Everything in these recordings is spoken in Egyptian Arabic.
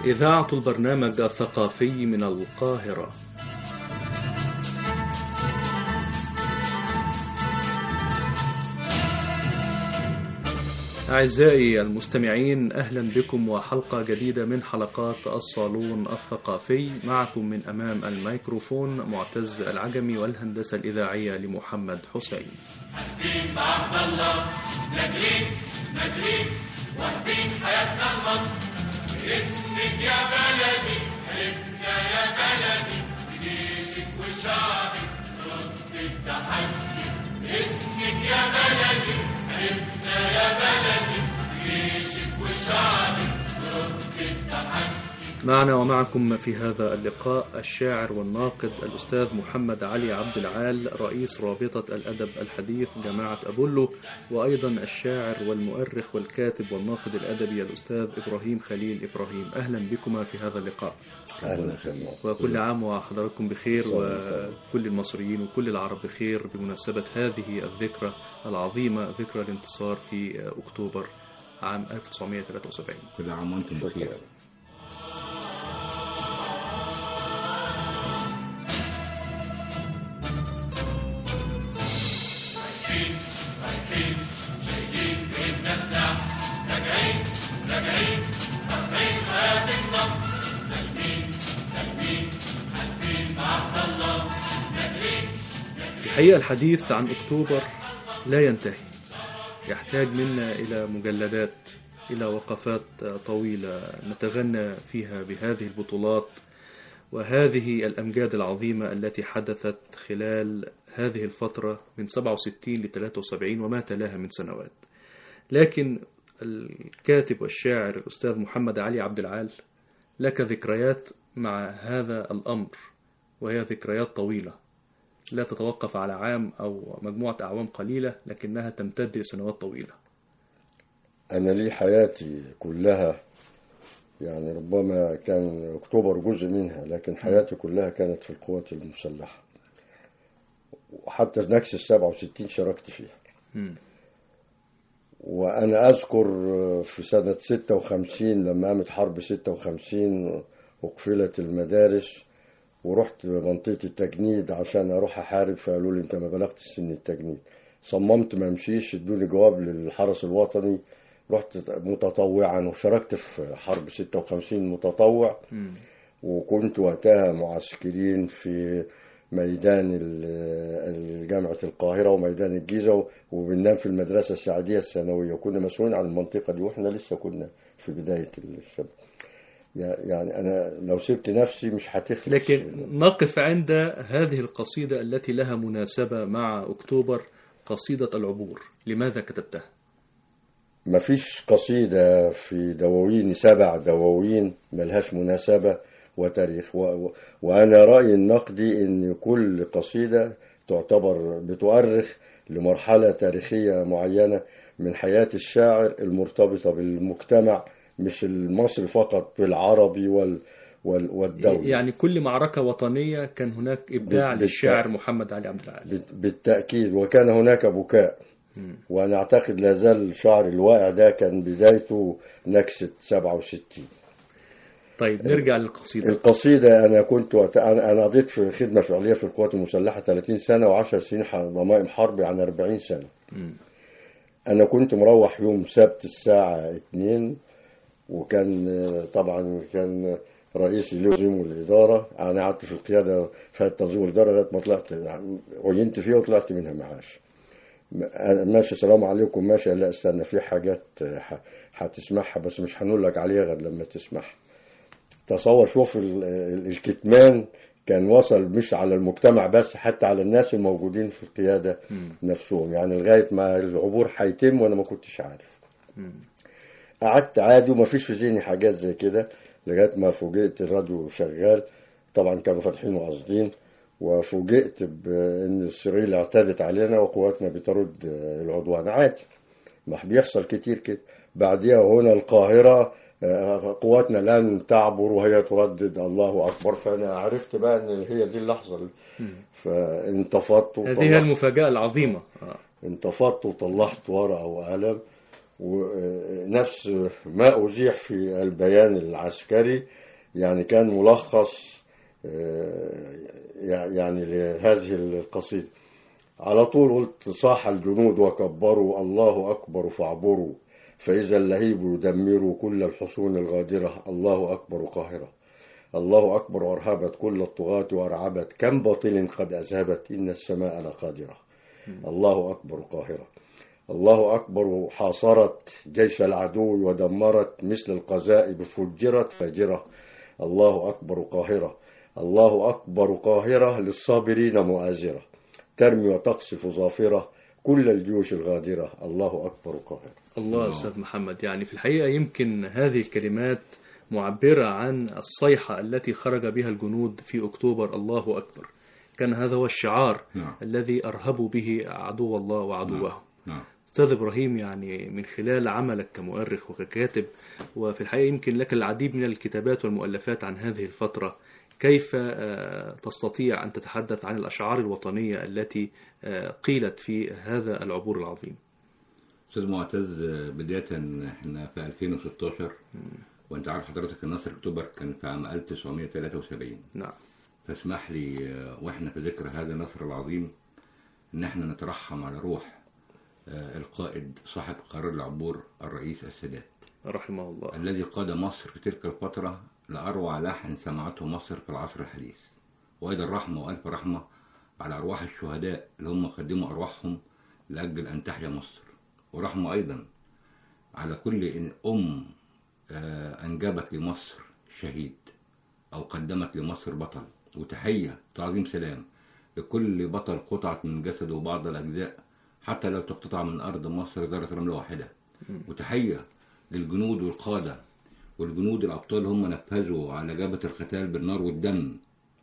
إذاعة البرنامج الثقافي من القاهرة أعزائي المستمعين أهلا بكم وحلقة جديدة من حلقات الصالون الثقافي معكم من أمام الميكروفون معتز العجمي والهندسة الإذاعية لمحمد حسين عارفين بعهد الله نادرين نادرين واخدين حياتنا لمصر باسمك يا بلدي حلفنا يا بلدي بجيشك وشعبك نرد التحدي باسمك يا بلدي حلفنا يا بلدي بجيشك وشعبك نرد التحدي معنا ومعكم في هذا اللقاء الشاعر والناقد الأستاذ محمد علي عبد العال رئيس رابطة الأدب الحديث جامعة أبولو وأيضا الشاعر والمؤرخ والكاتب والناقد الأدبي الأستاذ إبراهيم خليل إبراهيم أهلا بكما في هذا اللقاء اهلا وسهلا وكل عام وحضراتكم بخير وكل المصريين وكل العرب بخير بمناسبة هذه الذكرى العظيمة ذكرى الانتصار في أكتوبر عام 1973 كل عام وانتم بخير رايحين رايحين شايلين في الناس راجعين راجعين رافعين حياة النصر سالمين سالمين حالفين بعهد الله نادرين الحقيقة الحديث عن أكتوبر لا ينتهي يحتاج منا إلى مجلدات إلى وقفات طويلة نتغنى فيها بهذه البطولات وهذه الأمجاد العظيمة التي حدثت خلال هذه الفترة من 67 ل 73 وما تلاها من سنوات لكن الكاتب والشاعر الأستاذ محمد علي عبد العال لك ذكريات مع هذا الأمر وهي ذكريات طويلة لا تتوقف على عام أو مجموعة أعوام قليلة لكنها تمتد لسنوات طويلة انا لي حياتي كلها يعني ربما كان اكتوبر جزء منها لكن حياتي كلها كانت في القوات المسلحه وحتى نكسة ال 67 شاركت فيها مم. وانا اذكر في سنه 56 لما قامت حرب 56 وقفلت المدارس ورحت منطقه التجنيد عشان اروح احارب فقالوا لي انت ما بلغتش سن التجنيد صممت ما امشيش ادوني جواب للحرس الوطني رحت متطوعا وشاركت في حرب 56 متطوع وكنت وقتها معسكرين في ميدان ال- جامعة القاهرة وميدان الجيزة وبننام في المدرسة السعدية الثانوية وكنا مسؤولين عن المنطقة دي واحنا لسه كنا في بداية الشباب يعني أنا لو سبت نفسي مش هتخلص لكن نقف عند هذه القصيدة التي لها مناسبة مع أكتوبر قصيدة العبور لماذا كتبتها؟ مفيش قصيدة في دواوين سبع دواوين ملهاش مناسبة وتاريخ و... و... وأنا رأيي النقدي إن كل قصيدة تعتبر بتؤرخ لمرحلة تاريخية معينة من حياة الشاعر المرتبطة بالمجتمع مش المصري فقط بالعربي وال... وال... والدولي يعني كل معركة وطنية كان هناك إبداع بال- للشاعر محمد علي عبد العال بت- بالتأكيد وكان هناك بكاء وأنا أعتقد لا زال شعر الواقع ده كان بدايته نكسة 67 طيب نرجع للقصيدة القصيدة أنا كنت وقت أنا أنا قضيت في خدمة فعلية في القوات المسلحة 30 سنة و10 سنين ح- ضمائم حرب عن 40 سنة أنا كنت مروح يوم سبت الساعة 2 وكان آه، طبعا كان رئيسي لوزيم الإدارة أنا قعدت في القيادة في هيئة تنظيم الإدارة لغاية ما طلعت عينت فيها وطلعت منها معاش أنا ماشي السلام عليكم ماشي لا استنى في حاجات آه، ح- هتسمعها بس مش هنقول لك عليها غير لما تسمعها تصور شوف ال- ال- الكتمان كان وصل مش على المجتمع بس حتى على الناس الموجودين في القيادة نفسهم يعني لغاية ما العبور هيتم وأنا ما كنتش عارف قعدت عادي وما فيش في ذهني حاجات زي كده لغاية ما فوجئت الراديو شغال طبعا كانوا فاتحين وقاصدين وفوجئت بأن إسرائيل اعتدت علينا وقواتنا بترد العدوان عادي ما بيحصل كتير كده بعديها هنا القاهرة آه، قواتنا لن تعبر وهي تردد الله أكبر فأنا عرفت بقى أن هي دي اللحظة اللي- فانتفضت هذه هي وطلعت المفاجأة العظيمة آه. انتفضت وطلعت ورقة وقلم ونفس ما أزيح في البيان العسكري يعني كان ملخص آه، يعني لهذه القصيدة على طول قلت صاح الجنود وكبروا الله أكبر فاعبروا فإذا اللهيب يدمر كل الحصون الغادرة الله أكبر قاهرة الله أكبر وأرهبت كل الطغاة وأرعبت كم باطل قد أذهبت إن السماء لقادرة الله أكبر قاهرة الله أكبر حاصرت جيش العدو ودمرت مثل القذائب فجرت فاجرة الله أكبر قاهرة الله أكبر قاهرة للصابرين مؤازرة ترمي وتقصف ظافرة كل الجيوش الغادرة الله أكبر قاهرة الله أستاذ محمد يعني في الحقيقة يمكن هذه الكلمات معبرة عن الصيحة التي خرج بها الجنود في أكتوبر الله أكبر كان هذا هو الشعار نعم. الذي أرهبوا به عدو الله وعدوه نعم أستاذ إبراهيم يعني من خلال عملك كمؤرخ وككاتب وفي الحقيقة يمكن لك العديد من الكتابات والمؤلفات عن هذه الفترة كيف آه، تستطيع أن تتحدث عن الأشعار الوطنية التي آه، قيلت في هذا العبور العظيم استاذ معتز بدايه احنا في 2016 وانت عارف حضرتك ان نصر اكتوبر كان في عام 1973 نعم فاسمح لي آه، واحنا في ذكر هذا النصر العظيم ان احنا نترحم على روح آه، القائد صاحب قرار العبور الرئيس السادات رحمه الله الذي قاد مصر في تلك الفترة لأروع لحن سمعته مصر في العصر الحديث وأيضا رحمة وألف رحمة على أرواح الشهداء اللي هم قدموا أرواحهم لأجل أن تحيا مصر ورحمة أيضا على كل إن- أم آه، أنجبت لمصر شهيد أو قدمت لمصر بطل وتحية تعظيم سلام لكل بطل قطعت من جسده بعض الأجزاء حتى لو تقتطع من أرض مصر ذرة رمل واحدة وتحية للجنود والقادة والجنود الأبطال هم نفذوا على جبهة القتال بالنار والدم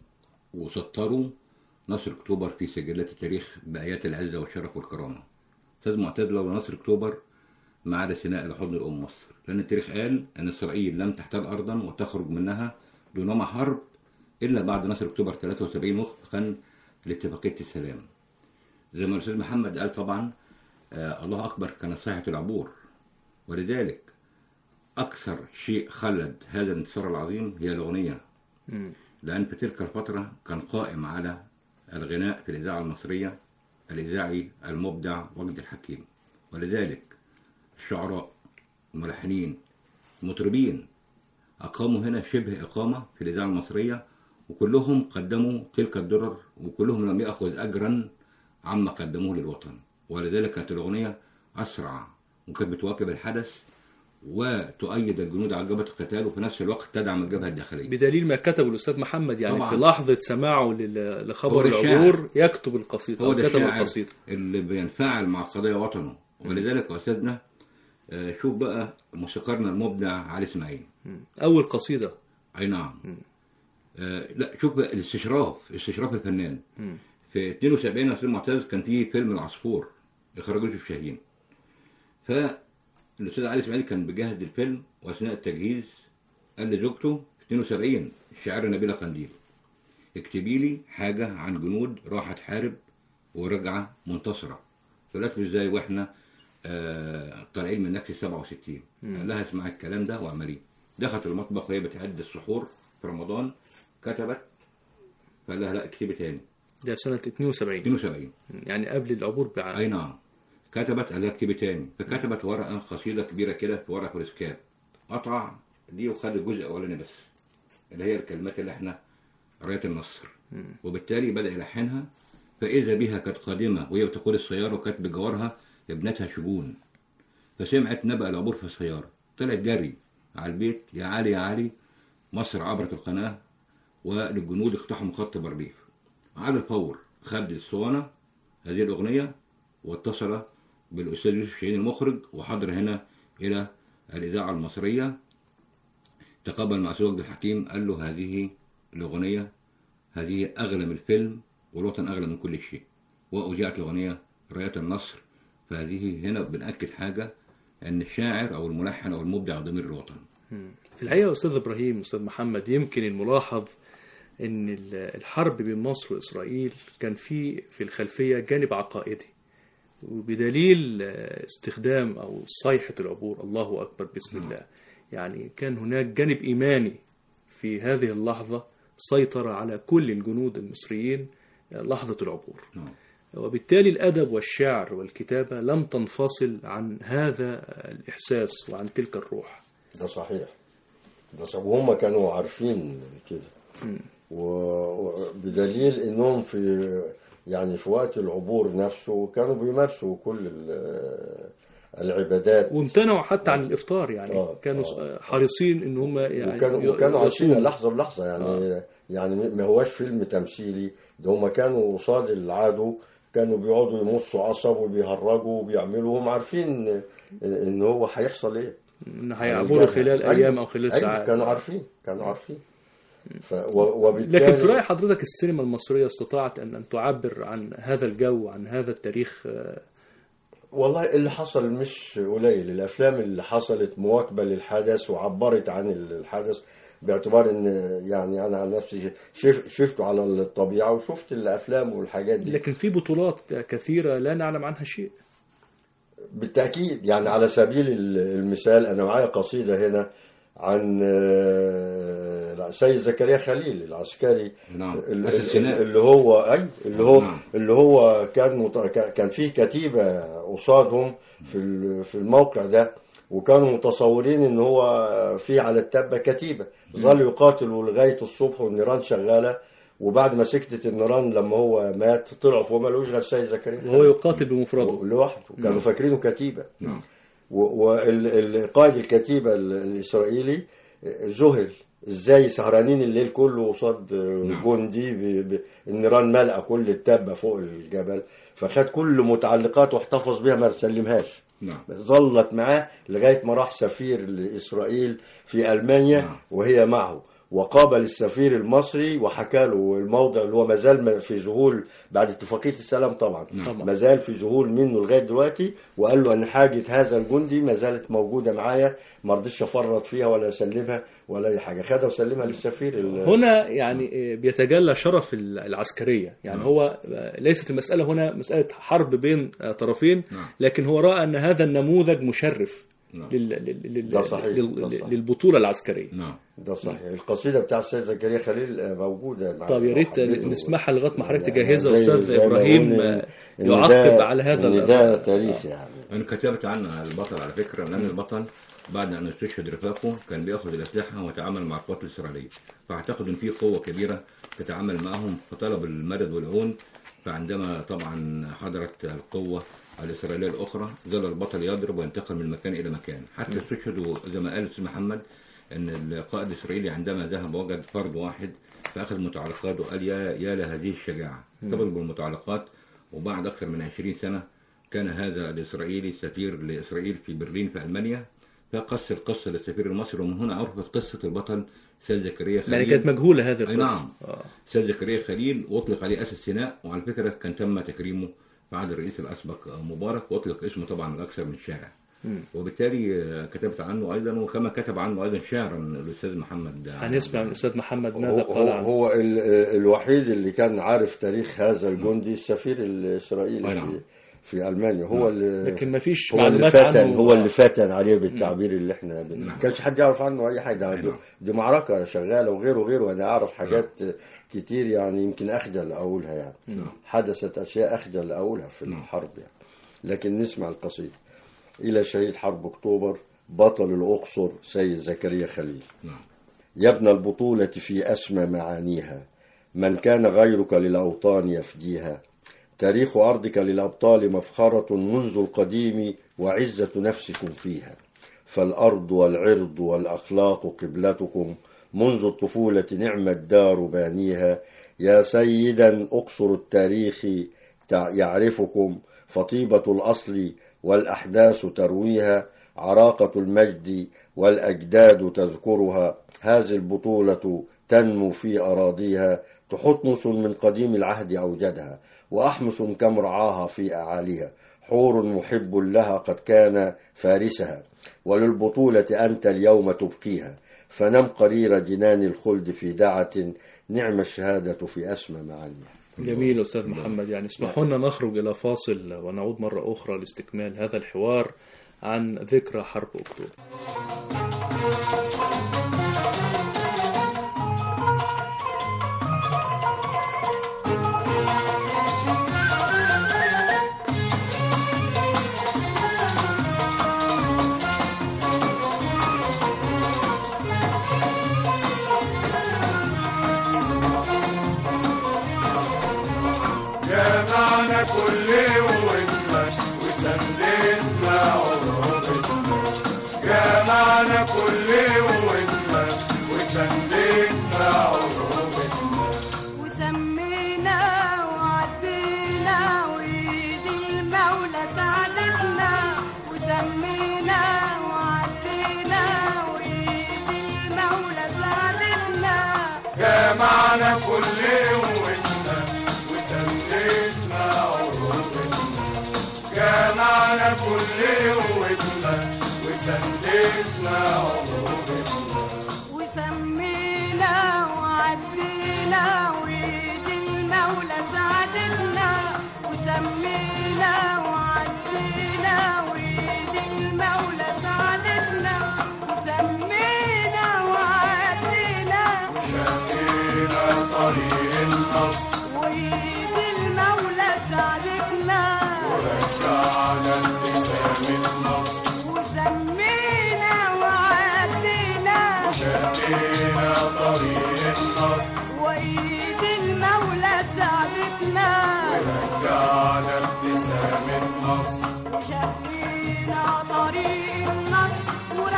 وسطروا نصر أكتوبر في سجلات التاريخ بآيات العزة والشرف والكرامة أستاذ معتز لو نصر أكتوبر ما عدا سيناء لحضن الأم مصر لأن التاريخ قال أن إسرائيل لم تحتل أرضا وتخرج منها دون حرب إلا بعد نصر أكتوبر 73 وفقا لاتفاقية السلام زي ما الأستاذ محمد قال طبعا آه الله أكبر كانت صيحة العبور ولذلك أكثر شيء خلد هذا الانتصار العظيم هي الأغنية مم. لأن في تلك الفترة كان قائم على الغناء في الإذاعة المصرية الإذاعي المبدع وجد الحكيم ولذلك الشعراء الملحنين المطربين أقاموا هنا شبه إقامة في الإذاعة المصرية وكلهم قدموا تلك الدرر وكلهم لم يأخذ أجرا عما قدموه للوطن ولذلك كانت الأغنية أسرع وكانت بتواكب الحدث وتؤيد الجنود على جبهة القتال وفي نفس الوقت تدعم الجبهة الداخلية بدليل ما كتبه الأستاذ محمد يعني طبعاً. في لحظة سماعه لل- هو لخبر ده العبور يكتب القصيدة هو أو ده كتب الشاعر القصيدة اللي بينفعل مع قضايا وطنه ولذلك يا أستاذنا آه، شوف بقى موسيقارنا المبدع علي إسماعيل مم. أول قصيدة أي نعم آه، لا شوف بقى الاستشراف استشراف الفنان مم. في 72 يا أستاذ معتز كان في فيلم العصفور إخراج يوسف شاهين فالأستاذ علي إسماعيل كان بيجهز الفيلم وأثناء التجهيز قال لزوجته في 72 الشاعرة نبيلة قنديل اكتبي لي حاجة عن جنود راحت تحارب وراجعة منتصرة فقالت له ازاي واحنا آه طالعين من نكسة 67 قال لها اسمعي الكلام ده واعمليه دخلت المطبخ وهي بتعد السحور في رمضان كتبت فقال لها لا اكتبي تاني ده سنة 72 72 يعني قبل العبور بعام اي نعم كتبت قال لها اكتبي تاني فكتبت ورقه قصيده كبيره كده في ورقه فلسكاب قطع دي وخد الجزء الاولاني بس اللي هي الكلمات اللي احنا رايه النصر وبالتالي بدا يلحنها فاذا بها كانت قادمه وهي بتقود السياره وكانت بجوارها ابنتها شجون فسمعت نبأ العبور في السياره طلعت جري على البيت يا علي يا علي مصر عبرت القناه وللجنود اقتحموا خط بارليف على الفور خد الاسطوانه هذه الاغنيه واتصل بالاستاذ يوسف شاهين المخرج وحضر هنا الى الاذاعه المصريه تقابل مع سيد الحكيم قال له هذه الاغنيه هذه اغلى من الفيلم والوطن اغلى من كل شيء واذيعت الاغنيه رايه النصر فهذه هنا بنأكد حاجه ان الشاعر او الملحن او المبدع ضمير الوطن في الحقيقة يا أستاذ إبراهيم أستاذ محمد يمكن الملاحظ أن ال- الحرب بين مصر وإسرائيل كان في في الخلفية جانب عقائدي وبدليل آه، استخدام أو صيحة العبور الله أكبر بسم الله يعني كان هناك جانب إيماني في هذه اللحظة سيطر على كل الجنود المصريين آه، لحظة العبور نعم. وبالتالي الأدب والشعر والكتابة لم تنفصل عن هذا الإحساس وعن تلك الروح ده صحيح ده صحيح وهم كانوا عارفين كده و- وبدليل انهم في يعني في وقت العبور نفسه كانوا بيمارسوا كل ال- العبادات وامتنعوا حتى عن الإفطار يعني آه، كانوا آه. حريصين إن هم يعني وكانوا ي- وكانوا عايشين يصوموا. لحظه بلحظه يعني يعني ما هواش فيلم تمثيلي ده هم كانوا قصاد العدو كانوا بيقعدوا يمصوا عصب وبيهرجوا وبيعملوا وهم عارفين ان- ان هو هيحصل ايه إن هيعبروا خلال أيوة. أيام أو خلال أيوة. ساعات كانوا عارفين كانوا عارفين ف و- وبالتالي لكن في رأي حضرتك السينما المصرية استطاعت أن أن تعبر عن هذا الجو عن هذا التاريخ آه، والله اللي حصل مش قليل الافلام اللي حصلت مواكبه للحدث وعبرت عن الحدث باعتبار ان يعني انا عن نفسي شف شفته على الطبيعه وشفت الافلام والحاجات دي لكن في بطولات كثيرة لا نعلم عنها شيء بالتاكيد يعني على سبيل المثال انا معايا قصيده هنا عن آه، سيد زكريا خليل العسكري نعم. ال- أسد سيناء. اللي هو اي اللي هو نعم. اللي هو كان مت... كان فيه كتيبه قصادهم في ال- في الموقع ده وكانوا متصورين ان هو في على التبه كتيبه ظلوا يقاتلوا لغايه الصبح والنيران شغاله وبعد ما سكتت النيران لما هو مات طلعوا فوق ما لقوش غير سيد زكريا وهو يقاتل بمفرده لوحده كانوا فاكرينه كتيبه نعم. وقائد الكتيبة ال- الإسرائيلي ذهل ازاي سهرانين الليل كله قصاد نعم. جندي ب- ب- النيران مالئه كل التبه فوق الجبل فخد كل متعلقاته واحتفظ بيها ما سلمهاش نعم. ظلت معاه لغايه ما راح سفير لاسرائيل في المانيا نعم. وهي معه وقابل السفير المصري وحكى له الموضع اللي هو ما زال في ذهول بعد اتفاقيه السلام طبعا طبعا. ما زال في ذهول منه لغايه دلوقتي وقال له ان حاجه هذا الجندي ما زالت موجوده معايا ما رضيتش افرط فيها ولا اسلمها ولا اي حاجه خدها وسلمها للسفير ال- هنا يعني آه، بيتجلى شرف ال- العسكرية يعني نعم. هو آه، ليست المسألة هنا مسألة حرب بين آه، طرفين نعم. لكن هو رأى أن هذا النموذج مشرف نعم. لل- لل- لل- ده صحيح، لل- ده صحيح. للبطولة العسكرية نعم ده صحيح القصيده بتاع السيد زكريا خليل آه، موجوده معايا طب يا لو ريت حبيتوا. نسمعها لغايه ما حضرتك يعني تجهزها زي- استاذ زي ما ابراهيم قلنا آه، إن يعقب ده- على هذا ان ال- ده تاريخ يعني انا كتبت عنه البطل على فكره لان البطل بعد ان استشهد رفاقه كان بياخذ الاسلحه ويتعامل مع القوات الاسرائيليه فاعتقد ان في قوه كبيره تتعامل معهم فطلب المدد والعون فعندما طبعا حضرت القوه الاسرائيليه الاخرى ظل البطل يضرب وينتقل من مكان الى مكان حتى استشهدوا زي ما قال الاستاذ محمد ان القائد الاسرائيلي عندما ذهب وجد فرد واحد فاخذ متعلقات وقال يا يا لهذه الشجاعه احتفظ بالمتعلقات وبعد اكثر من 20 سنه كان هذا الإسرائيلي سفير لإسرائيل في برلين في ألمانيا فقص القصة للسفير المصري ومن هنا عرفت قصة البطل سيد زكريا خليل يعني كانت مجهوله هذه أي القصه نعم آه. سيد زكريا خليل وأطلق عليه أسد سيناء وعلى فكرة كان تم تكريمه في عهد الرئيس الأسبق مبارك وأطلق اسمه طبعا أكثر من شارع وبالتالي آه، كتبت عنه أيضا وكما كتب عنه أيضا شعرا الأستاذ محمد هنسمع من الاستاذ محمد هو, ماذا قال هو, عنه هو ال- الوحيد اللي كان عارف تاريخ هذا الجندي السفير الاسرائيلي أي في نعم. في المانيا هو اللي لكن ما فيش هو اللي معلومات فتن عنه هو اللي فتن عليه بالتعبير اللي احنا بن- ما نعم. كانش حد يعرف عنه اي حاجه أي نعم. دي معركه شغاله وغيره وغيره انا اعرف حاجات كتير يعني يمكن اخجل اقولها يعني حدثت اشياء اخجل اقولها في نعم. الحرب يعني لكن نسمع القصيده الى شهيد حرب اكتوبر بطل الاقصر سيد زكريا خليل نعم يا ابن البطولة في أسمى معانيها من كان غيرك للأوطان يفديها تاريخ أرضك للأبطال مفخرة منذ القديم وعزة نفسكم فيها فالأرض والعرض والأخلاق قبلتكم منذ الطفولة نعم الدار بانيها يا سيدا أقصر التاريخ تع- يعرفكم فطيبة الأصل والأحداث ترويها عراقة المجد والأجداد تذكرها هذه البطولة تنمو في أراضيها تحتمس من قديم العهد أوجدها وأحمس كم رعاها في أعاليها حور محب لها قد كان فارسها وللبطولة أنت اليوم تبقيها فنم قرير جنان الخلد في دعة نعم الشهادة في أسمى معانيها جميل أستاذ محمد يعني اسمحوا لنا نخرج إلى فاصل ونعود مرة أخرى لاستكمال هذا الحوار عن ذكرى حرب أكتوبر جمعنا كل قوتنا وسندنا عروبتنا جمعنا كل قوتنا وسندنا عروبتنا وسمينا وعدينا وإيد المولى ساعدتنا وسمينا وعدينا وإيد المولى ساعدتنا جمعنا كل قوتنا وسندنا عروبتنا جمعنا كل قوتنا وسندنا عروبتنا وسمينا وعدينا وإيد المولى ساعدتنا وسمينا وعدينا وإيد المولى ساعدتنا وسمينا وعدينا شقينا طريق النصر وإيد المولى ساعدتنا ورجعنا ابتسامة مصر وسمينا وعدينا شقينا طريق النصر وإيد المولى ساعدتنا ورجعنا ابتسامة مصر وشقينا طريق النصر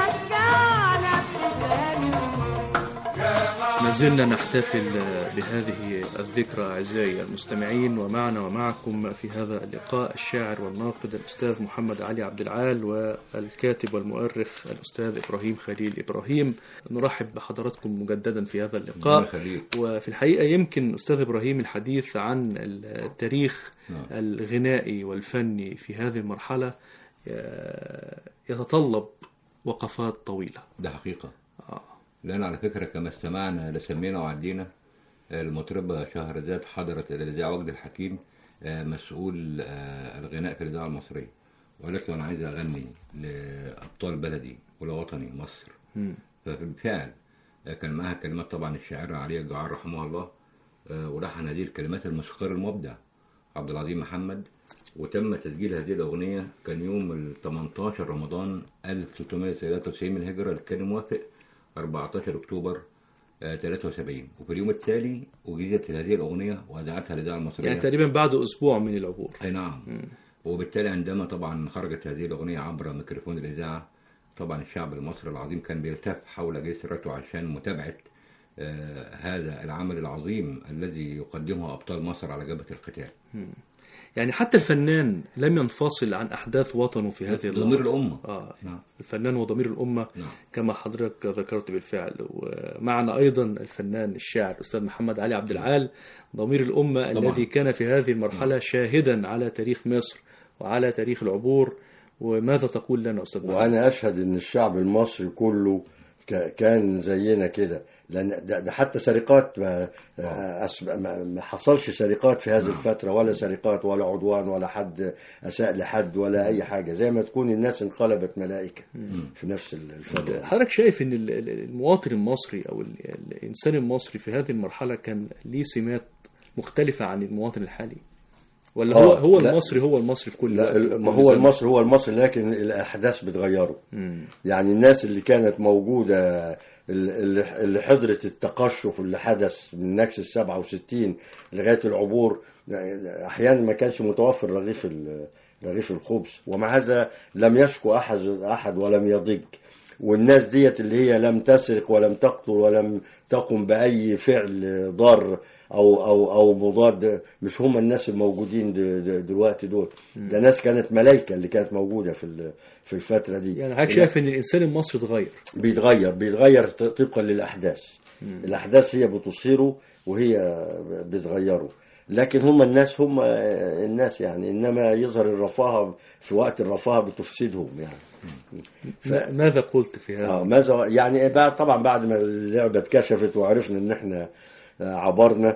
ورجعنا ابتسام النصر ما زلنا نحتفل بهذه الذكرى أعزائي المستمعين ومعنا ومعكم في هذا اللقاء الشاعر والناقد الأستاذ محمد علي عبد العال والكاتب والمؤرخ الأستاذ إبراهيم خليل إبراهيم نرحب بحضراتكم مجددا في هذا اللقاء الله يخليك. وفي الحقيقة يمكن أستاذ إبراهيم الحديث عن التاريخ نعم. الغنائي والفني في هذه المرحلة آه، يتطلب وقفات طويلة ده حقيقة آه. لأن على فكرة كما استمعنا لسمينا وعدينا المطربة شهرزاد حضرت إلى الإذاعة وجد الحكيم آه، مسؤول آه، الغناء في الإذاعة المصرية وقالت له أنا عايز أغني لأبطال بلدي ولوطني مصر مم. فبالفعل آه، كان معها كلمات طبعا الشاعرة عليا الجعار رحمه الله آه، ولحن هذه الكلمات الموسيقار المبدع عبد العظيم محمد وتم تسجيل هذه الأغنية كان يوم ال 18 رمضان 1393 من الهجرة اللي كان موافق 14 أكتوبر آه، 73 وفي اليوم التالي أجيزت هذه الأغنية وأذاعتها الإذاعة المصرية يعني تقريبا بعد أسبوع من العبور أي نعم وبالتالي عندما طبعا خرجت هذه الأغنية عبر ميكروفون الإذاعة طبعا الشعب المصري العظيم كان بيلتف حول جسرته عشان متابعة آه هذا العمل العظيم الذي يقدمه أبطال مصر على جبهة القتال يعني حتى الفنان لم ينفصل عن أحداث وطنه في هذه ضمير اللحظة. الأمة آه نعم. الفنان هو ضمير الأمة نعم. كما حضرتك ذكرت بالفعل ومعنا أيضا الفنان الشاعر الأستاذ محمد علي عبد العال ضمير الأمة طبعا. الذي كان في هذه المرحلة شاهدا على تاريخ مصر وعلى تاريخ العبور وماذا تقول لنا أستاذ محمد؟ وانا اشهد ان الشعب المصري كله ك- كان زينا كده لان ده, ده حتى سرقات ما, أس- ما ما حصلش سرقات في هذه الفتره ولا سرقات ولا عدوان ولا حد اساء لحد ولا اي حاجه زي ما تكون الناس انقلبت ملائكه في نفس الفتره حضرتك شايف ان ال- ال- المواطن المصري او ال- الانسان المصري في هذه المرحله كان ليه سمات مختلفه عن المواطن الحالي ولا هو آه، هو لا. المصري هو المصري في كل لا وقت ال- ما كل هو زمن؟ المصري هو المصري لكن الاحداث بتغيره مم. يعني الناس اللي كانت موجودة اللي اللي حضرت التقشف اللي حدث من نكس ال 67 لغاية العبور أحيانا ما كانش متوفر رغيف ال- رغيف الخبز ومع هذا لم يشكو أحد أحد ولم يضج والناس ديت اللي هي لم تسرق ولم تقتل ولم تقم بأي فعل ضار أو أو أو مضاد مش هم الناس الموجودين د- د- دلوقتي دول ده ناس كانت ملايكة اللي كانت موجودة في ال- في الفترة دي يعني حضرتك شايف ان الانسان المصري اتغير بيتغير بيتغير ط- طبقا للاحداث الاحداث هي بتصيره وهي بتغيره لكن هم الناس هم الناس يعني انما يظهر الرفاهه في وقت الرفاهه بتفسدهم يعني م- ماذا قلت في هذا؟ اه ماذا يعني بعد طبعا بعد ما اللعبه اتكشفت وعرفنا ان احنا آه، عبرنا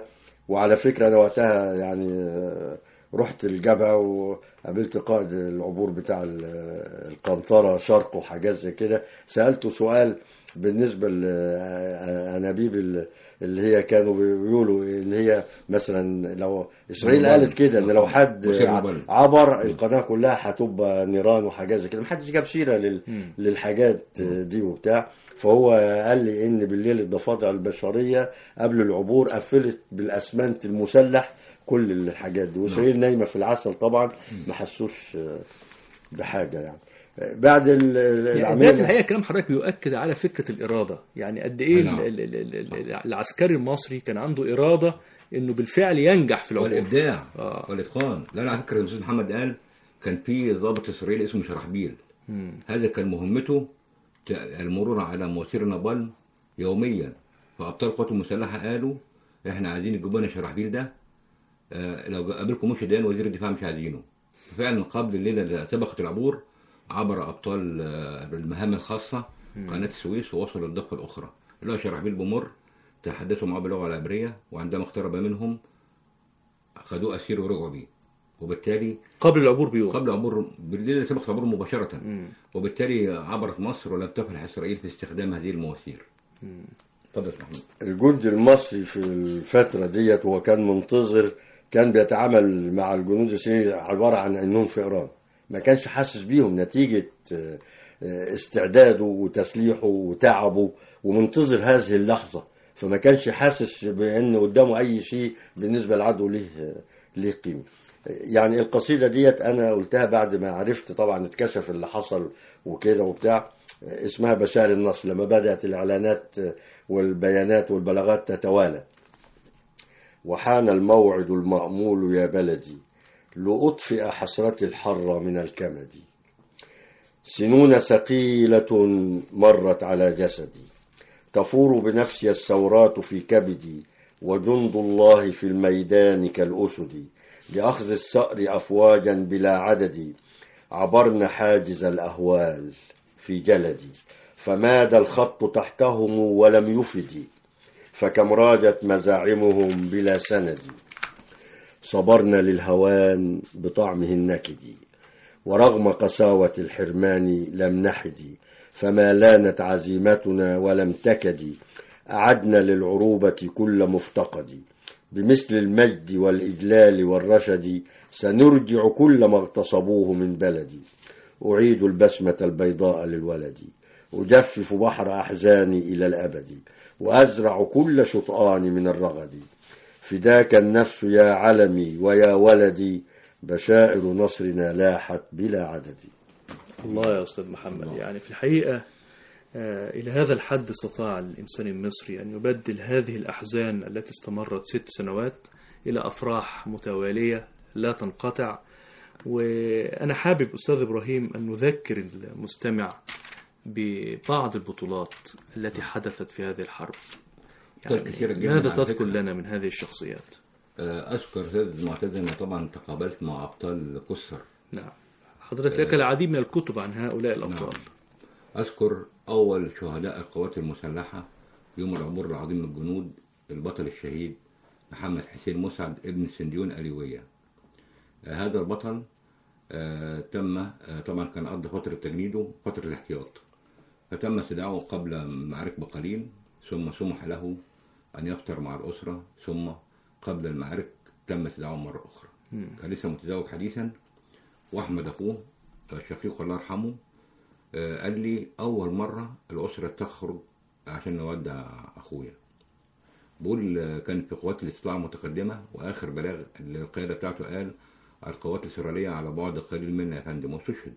وعلى فكرة أنا وقتها يعني آه، رحت الجبهة وقابلت قائد العبور بتاع ال- القنطرة شرق وحاجات زي كده سألته سؤال بالنسبة لأنابيب ال- اللي هي كانوا بيقولوا اللي هي مثلا لو إسرائيل موبايل. قالت كده إن لو حد وسير ع- موبايل. عبر القناة كلها هتبقى نيران وحاجات زي كده محدش جاب سيرة لل... للحاجات دي وبتاع فهو قال لي ان بالليل الضفادع البشرية قبل العبور قفلت بالاسمنت المسلح كل الحاجات دي واسرائيل نايمة في العسل طبعا ما حسوش آه، بحاجة يعني آه، بعد ال- ال- يعني ده في العملية الحقيقه كلام حضرتك بيؤكد على فكره الاراده يعني قد ايه نعم. ال- ال- ال- ال- العسكري المصري كان عنده اراده انه بالفعل ينجح في العبور والابداع آه. والاتقان لا لا على فكره الاستاذ محمد قال كان في ضابط اسرائيلي اسمه شرحبيل هذا كان مهمته ت- المرور على مواسير نابالم يوميا فابطال القوات المسلحه قالوا احنا عايزين يجيبوا لنا شرحبيل ده آه، لو قابلكم مش دان وزير الدفاع مش عايزينه فعلا قبل الليله اللي سبقت العبور عبر ابطال آه، المهام الخاصه قناه السويس ووصلوا للضفه الاخرى اللي هو شرحبيل بمر تحدثوا معاه باللغه العبريه وعندما اقترب منهم خدوه اسير ورجعوا بيه وبالتالي قبل العبور بيوم قبل عبور بالليل اللي سبق العبور مباشره وبالتالي عبرت مصر ولم تفلح اسرائيل في استخدام هذه المواسير اتفضل يا محمود الجندي المصري في الفترة ديت وهو كان منتظر كان بيتعامل مع الجنود الصينيين عبارة عن انهم فئران ما كانش حاسس بيهم نتيجة آه، آه، استعداده وتسليحه وتعبه ومنتظر هذه اللحظة فما كانش حاسس بان قدامه اي شيء بالنسبة للعدو ليه آه، ليه قيمة يعني القصيدة ديت انا قلتها بعد ما عرفت طبعا اتكشف اللي حصل وكده وبتاع اسمها بشار النصر لما بدأت الإعلانات والبيانات والبلاغات تتوالى وحان الموعد المأمول يا بلدي لأطفئ حسرتي الحر من الكمد سنون ثقيلة مرت على جسدي تفور بنفسي الثورات في كبدي وجند الله في الميدان كالأسد لأخذ الثأر أفواجا بلا عدد عبرن حاجز الأهوال في جلدي فماد الخط تحتهم ولم يفد فكم راجت مزاعمهم بلا سند صبرنا للهوان بطعمه النكد ورغم قساوة الحرمان لم نحد فما لانت عزيمتنا ولم تكد أعدنا للعروبة كل مفتقد بمثل المجد والإجلال والرشد سنرجع كل ما اغتصبوه من بلدي أعيد البسمة البيضاء للولد أجفف بحر أحزاني إلى الأبد وأزرع كل شطآن من الرغد فداك النفس يا علمي ويا ولدي بشائر نصرنا لاحت بلا عدد الله يا أستاذ محمد يعني في الحقيقة آه، إلى هذا الحد استطاع الإنسان المصري أن يبدل هذه الأحزان التي استمرت ست سنوات إلى أفراح متوالية لا تنقطع وأنا حابب أستاذ إبراهيم أن نذكر المستمع ببعض البطولات التي حدثت في هذه الحرب طيب، كثيرة جداً ماذا على تذكر فكرة. لنا من هذه الشخصيات آه، اذكر استاذ معتز انا طبعا تقابلت مع ابطال كسر نعم حضرتك لك العديد من الكتب عن هؤلاء الأبطال أذكر أول شهداء القوات المسلحة يوم العبور العظيم من الجنود البطل الشهيد محمد حسين مسعد ابن سنديون أليوية آه، هذا البطل آه، تم آه، طبعا كان قضى فترة تجنيده فترة الاحتياط فتم استدعائه قبل معارك بقليل ثم سمح له أن يفطر مع الأسرة ثم قبل المعارك تم استدعائه مرة أخرى كان لسه متزوج حديثا وأحمد أخوه آه، شقيقه الله يرحمه آه، قال لي أول مرة الأسرة تخرج عشان نودع أخويا بقول آه، كان في قوات الاستطلاع المتقدمة وآخر بلاغ القيادة بتاعته قال القوات الإسرائيلية على بعد قليل منا يا فندم واستشهد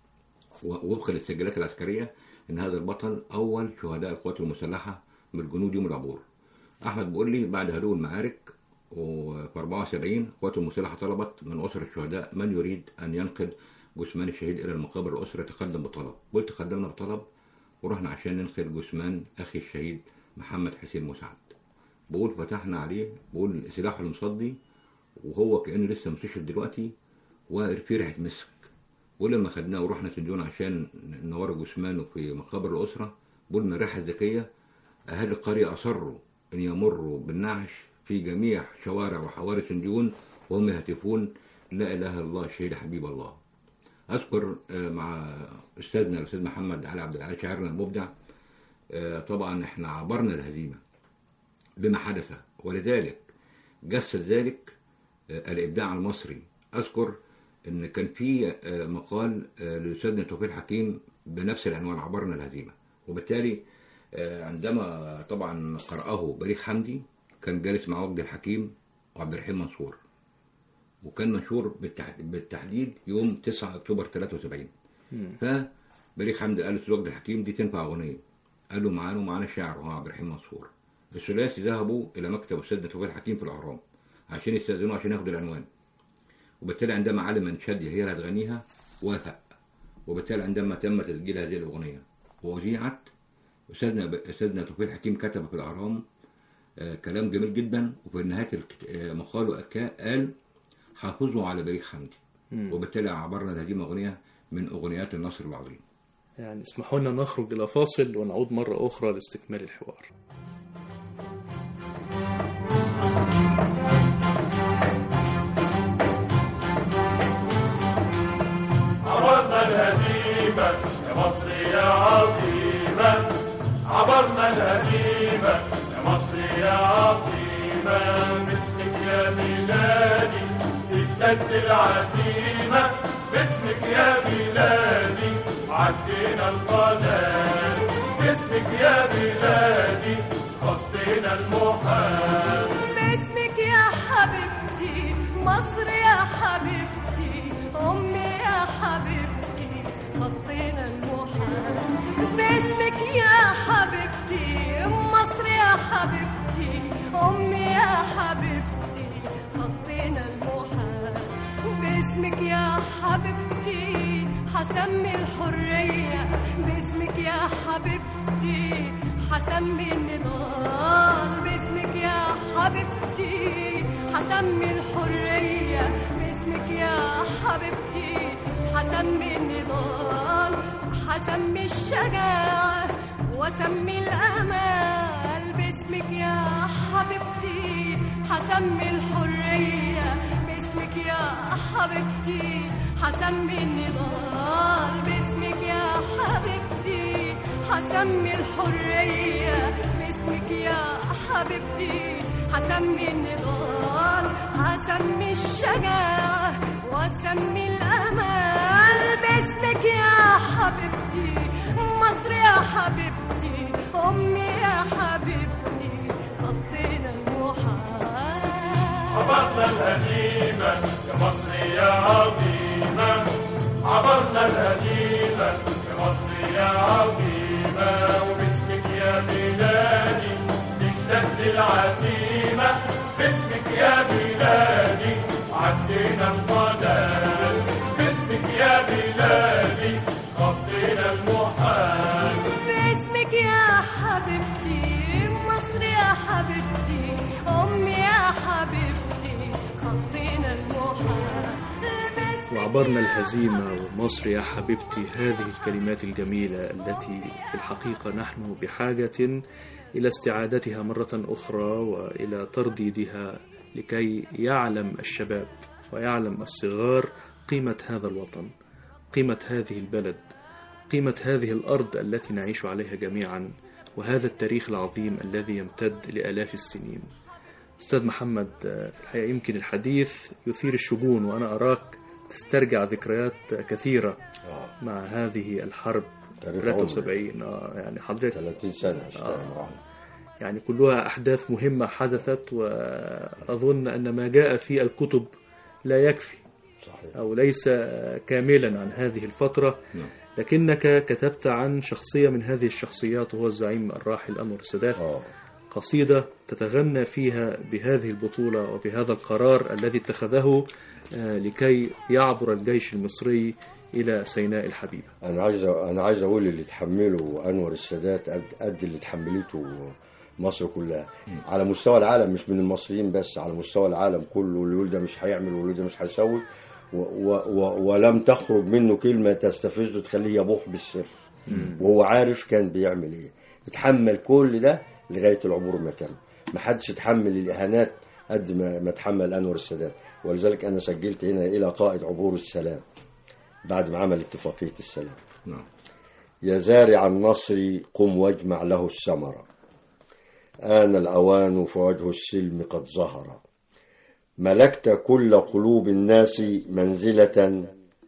ووفقا للسجلات العسكرية إن هذا البطل أول شهداء القوات المسلحة من الجنود يوم العبور أحمد بيقول لي بعد هدوء المعارك وفي 74 القوات المسلحة طلبت من أسر الشهداء من يريد أن ينقل جثمان الشهيد إلى المقابر الأسرة تقدم بطلب قلت قدمنا بطلب ورحنا عشان ننقل جثمان أخي الشهيد محمد حسين مسعد بقول فتحنا عليه بقول سلاحه المصدي وهو كأنه لسه مستشهد دلوقتي وفي ريحة مسك ولما خدناه ورحنا سجون عشان نورى جثمانه في مقابر الأسرة قلنا الريحة الذكية أهل القرية أصروا أن يمروا بالنعش في جميع شوارع وحواري سنديون وهم يهتفون لا اله الا الله الشهيد حبيب الله اذكر آه، مع استاذنا الاستاذ محمد علي عبد العال شاعرنا المبدع آه، طبعا احنا عبرنا الهزيمه بما حدث ولذلك جسد ذلك آه، الابداع المصري اذكر ان كان في آه، مقال آه، للاستاذنا توفيق حكيم بنفس العنوان عبرنا الهزيمه وبالتالي آه، عندما طبعا قرأه بليغ حمدي كان جالس مع وجدي الحكيم وعبد الرحيم منصور وكان منشور بالتح- بالتحديد يوم 9 اكتوبر 73 فبليغ حمدي قال للاستاذ وجدي الحكيم دي تنفع اغنيه قال له معانا ومعانا شاعر وهو عبد الرحيم منصور الثلاثي ذهبوا الى مكتب استاذنا توفيق الحكيم في الاهرام عشان يستاذنوه عشان ياخدوا العنوان وبالتالي عندما علم ان شاديه هي اللي هتغنيها وافق وبالتالي عندما تم تسجيل هذه الاغنيه واذيعت استاذنا استاذنا توفيق الحكيم كتب في الاهرام آه، كلام جميل جدا وفي نهايه الكت- آه، مقاله أكا- قال حافظوا على بليغ حمدي وبالتالي عبرنا الهزيمه اغنيه من اغنيات النصر العظيم يعني اسمحوا لنا نخرج إلى فاصل ونعود مرة أخرى لاستكمال الحوار عبرنا الهزيمة يا مصر يا عظيمة عبرنا الهزيمة يا مصر يا عظيمة باسمك يا بلادي اشتد العزيمة باسمك يا بلادي عدينا القناة باسمك يا بلادي خطينا المحال باسمك يا حبيبتي مصر يا حبيبتي أمي يا حبيبتي خطينا المحال باسمك يا حبيبتي مصر يا حبيبتي أمي يا حبيبتي خطينا المحال باسمك يا حبيبتي حسمي الحرية باسمك يا حبيبتي حسمي النضال باسمك يا حبيبتي حسمي الحرية باسمك يا حبيبتي حسمي النضال حسمي الشجاعة وسمي الأمال باسمك يا حبيبتي حسمي الحرية باسمك يا حبيبتي حسمي النضال باسمك يا حبيبتي حسمي الحرية باسمك يا حبيبتي حسمي النضال حسمي الشجاعة وسمي الأمال باسمك يا حبيبتي مصر يا حبيبتي أمي يا حبيبتي خطينا المحال عبرنا الهزيمة يا مصر يا عظيمة عبرنا الهزيمة يا مصر يا عظيمة وباسمك يا بلادي تشتد العزيمة باسمك يا بلادي عدينا القناة باسمك يا بلادي خطينا المحال باسمك يا حبيبتي مصر يا حبيبتي أمي يا حبيبتي خطينا المحال باسمك وعبرنا يا الهزيمة ومصر يا حبيبتي هذه الكلمات الجميلة التي في الحقيقة نحن بحاجة إلى استعادتها مرة أخرى وإلى ترديدها لكي يعلم الشباب ويعلم الصغار قيمة هذا الوطن قيمة هذه البلد قيمة هذه الأرض التي نعيش عليها جميعا وهذا التاريخ العظيم الذي يمتد لآلاف السنين أستاذ محمد آه، في الحقيقة يمكن الحديث يثير الشجون وأنا أراك تسترجع ذكريات كثيرة آه. مع هذه الحرب تاريخ 73 آه يعني حضرتك 30 سنة اشتغل معاهم يعني كلها أحداث مهمة حدثت وأظن أن ما جاء في الكتب لا يكفي صحيح أو ليس كاملا عن هذه الفترة نعم. لكنك كتبت عن شخصية من هذه الشخصيات وهو الزعيم الراحل أنور السادات اه قصيدة تتغنى فيها بهذه البطولة وبهذا القرار الذي اتخذه آه، لكي يعبر الجيش المصري إلى سيناء الحبيبة انا عايز انا عايز اقول اللي تحمله انور السادات قد قد اللي تحملته مصر كلها على مستوى العالم مش من المصريين بس على مستوى العالم كله اللي يقول ده مش هيعمل واللي ده مش هيسوي و و و ولم تخرج منه كلمه تستفزه تخليه يبوح بالسر وهو عارف كان بيعمل ايه اتحمل كل ده لغايه العبور ما تم ما حدش اتحمل الاهانات قد ما ما اتحمل انور السادات ولذلك انا سجلت هنا الى قائد عبور السلام بعد ما عمل اتفاقيه السلام نعم يا زارع النصر قم واجمع له الثمرة آن الأوان فوجه السلم قد ظهر ملكت كل قلوب الناس منزلة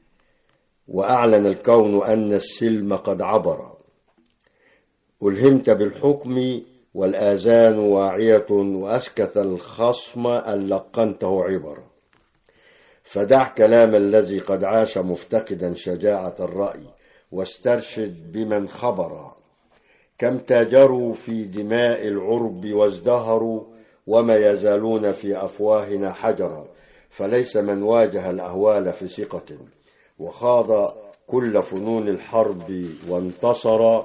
وأعلن الكون أن السلم قد عبر ألهمت بالحكم والآذان واعية وأسكت الخصم أن لقنته عبرا فدع كلام الذي قد عاش مفتقدا شجاعة الرأي واسترشد بمن خبر كم تاجروا في دماء العرب وازدهروا وما يزالون في أفواهنا حجرا فليس من واجه الأهوال في ثقة وخاض كل فنون الحرب وانتصر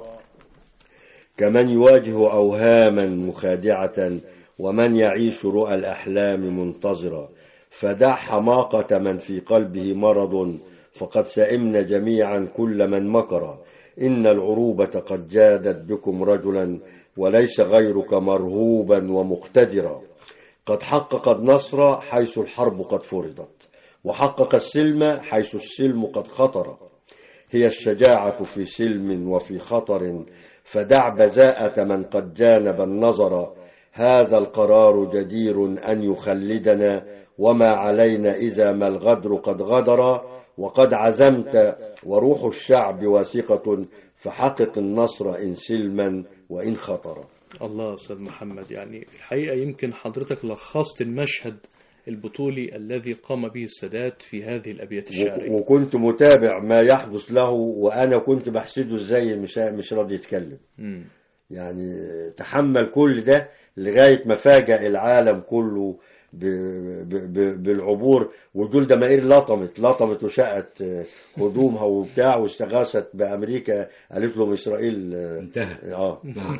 كمن يواجه أوهاما مخادعة ومن يعيش رؤى الأحلام منتظرة فدع حماقة من في قلبه مرض فقد سئمنا جميعا كل من مكر إن العروبة قد جادت بكم رجلا وليس غيرك مرهوبا ومقتدرا قد حقق النصر حيث الحرب قد فرضت وحقق السلم حيث السلم قد خطر هي الشجاعة في سلم وفي خطر فدع بزاءة من قد جانب النظر هذا القرار جدير أن يخلدنا وما علينا إذا ما الغدر قد غدر وقد عزمت وروح الشعب واثقة فحقق النصر إن سلما وإن خطر الله أستاذ محمد يعني في الحقيقة يمكن حضرتك لخصت المشهد البطولي الذي قام به السادات في هذه الأبيات الشعرية و- وكنت متابع ما يحدث له وأنا كنت بحسده إزاي مش مش راضي يتكلم مم. يعني تحمل كل ده لغاية ما فاجأ العالم كله ب... ب... ب... بالعبور ودول دمائر لطمت لطمت وشقت هدومها وبتاع واستغاثت بأمريكا قالت لهم إسرائيل انتهى اه نعم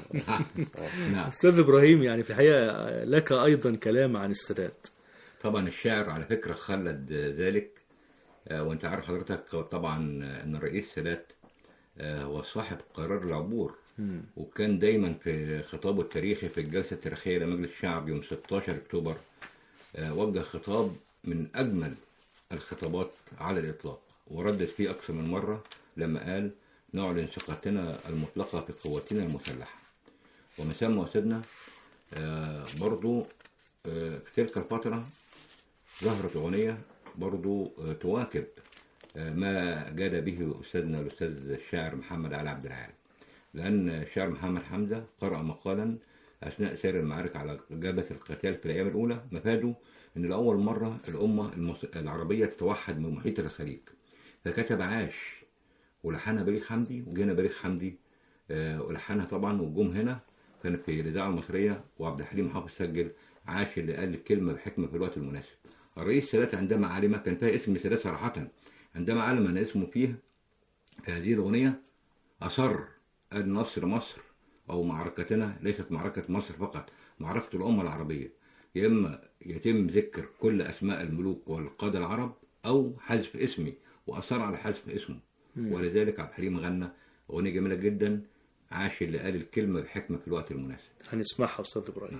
نعم أستاذ إبراهيم يعني في الحقيقة لك أيضا كلام عن السادات طبعا الشاعر على فكرة خلد ذلك آه، وانت عارف حضرتك طبعا ان الرئيس السادات آه، هو صاحب قرار العبور وكان دايما في خطابه التاريخي في الجلسة التاريخية لمجلس الشعب يوم 16 اكتوبر آه، وجه خطاب من اجمل الخطابات على الاطلاق وردد فيه اكثر من مرة لما قال نعلن ثقتنا المطلقة في قواتنا المسلحة ومن ثم وسيدنا آه، برضو آه، في تلك الفترة ظهرت أغنية برضو آه، تواكب آه، ما جاد به أستاذنا الأستاذ الشاعر محمد علي عبد العال لأن الشاعر محمد حمزة قرأ مقالا أثناء سير المعارك على جبهة القتال في الأيام الأولى مفاده أن لأول مرة الأمة المص... العربية تتوحد من محيط الخليج فكتب عاش ولحنها بليغ حمدي وجينا بليغ حمدي آه، ولحنها طبعا وجم هنا كان في الإذاعة المصرية وعبد الحليم حافظ سجل عاش اللي قال الكلمة بحكمة في الوقت المناسب الرئيس السادات عندما علم كان فيها اسم السادات صراحة عندما علم أن اسمه فيه في هذه الأغنية أصر قال نصر مصر أو معركتنا ليست معركة مصر فقط معركة الأمة العربية يا إما يتم ذكر كل أسماء الملوك والقادة العرب أو حذف اسمي وأصر على حذف اسمه ولذلك عبد الحليم غنى أغنية جميلة جدا عاش اللي قال الكلمة بحكمة في الوقت المناسب هنسمعها أستاذ إبراهيم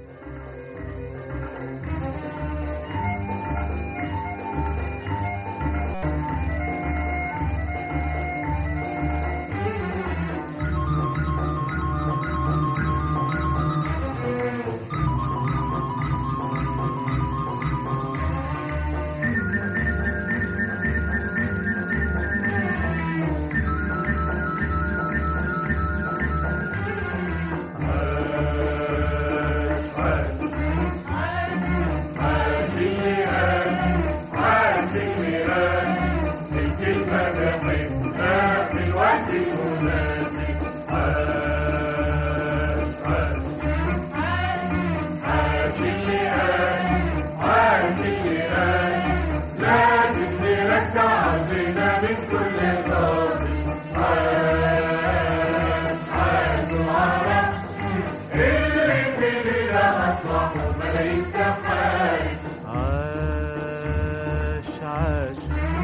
عاش عاش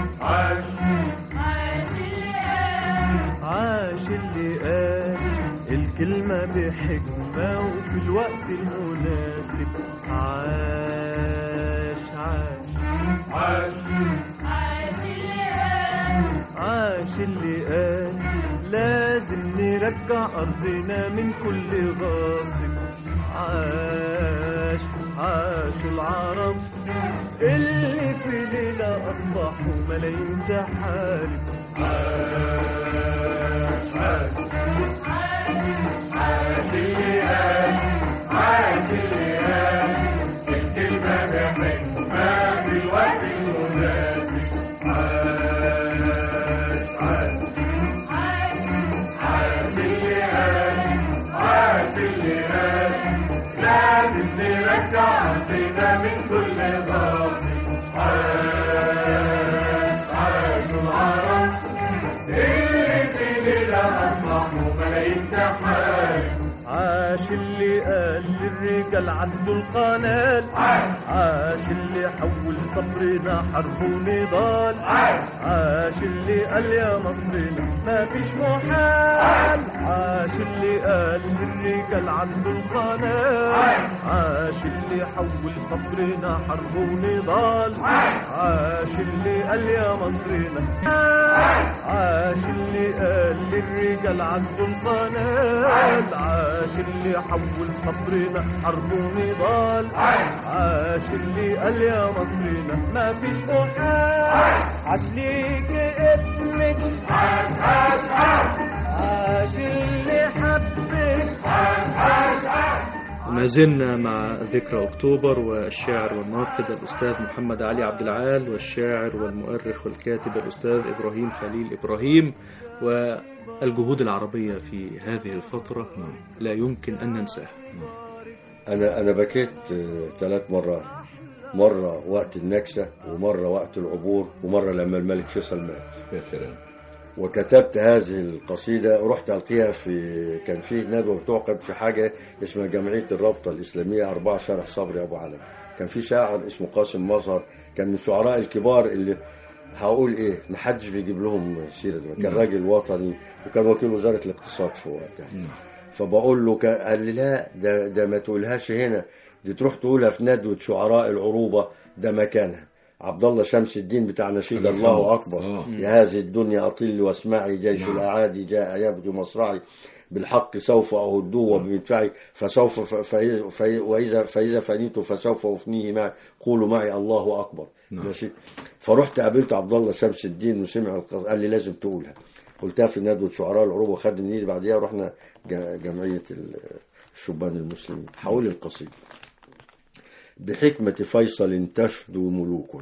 عاش عاش اللي قال الكلمة بحكمة وفي الوقت المناسب عاش عاش عاش اللي قال لازم نرجع أرضنا من كل غاصب عاش عاش العرب اللي في ليلة أصبحوا ملايين تحارب عاش اللي قال للرجال عدوا القنال عاش اللي حول صبرنا حرب ونضال عاش اللي قال يا مصرنا ما فيش محال عاش اللي قال للرجال عدوا القنال عاش اللي حول صبرنا حرب ونضال عاش اللي قال يا مصرنا عاش اللي قال للرجال عدوا القنال عاش اللي حول صبرنا حرب ونضال عاش اللي قال يا مصرنا ما فيش محال عاش ليك ابنك عاش عاش عاش عاش اللي حبك ما زلنا مع ذكرى أكتوبر والشاعر والناقد الأستاذ محمد علي عبد العال والشاعر والمؤرخ والكاتب الأستاذ إبراهيم خليل إبراهيم والجهود العربية في هذه الفترة لا يمكن أن ننساها انا انا بكيت آه، ثلاث مرات مره وقت النكسه ومره وقت العبور ومره لما الملك فيصل مات يا سلام وكتبت هذه القصيدة ورحت ألقيها في كان فيه ندوة بتعقد في حاجة اسمها جمعية الرابطة الإسلامية أربعة شارع صبري أبو علم كان في شاعر اسمه قاسم مظهر كان من الشعراء الكبار اللي هقول إيه محدش بيجيب لهم سيرة دول. كان راجل وطني وكان وكيل وزارة الاقتصاد في وقتها فبقول له كان- قال لي لا ده ده ما تقولهاش هنا دي تروح تقولها في ندوة شعراء العروبة ده مكانها عبد الله شمس الدين بتاع نشيد الله الله يرحمه. أكبر آه. يا هذه الدنيا أطل واسمعي جيش نعم. الأعادي جاء يبدو مصرعي بالحق سوف أهدوه وبمدفعي فسوف ف... في... في... وإذا فإذا فنيت فسوف أفنيه معي قولوا معي الله أكبر نعم. نشيد فرحت قابلت عبد الله شمس الدين وسمع القص... قال لي لازم تقولها قلتها في ندوة شعراء العروبة وخد من ايدي بعديها رحنا ج- جمعية ال- الشبان المسلمين حول القصيدة بحكمة فيصل تشدو ملوك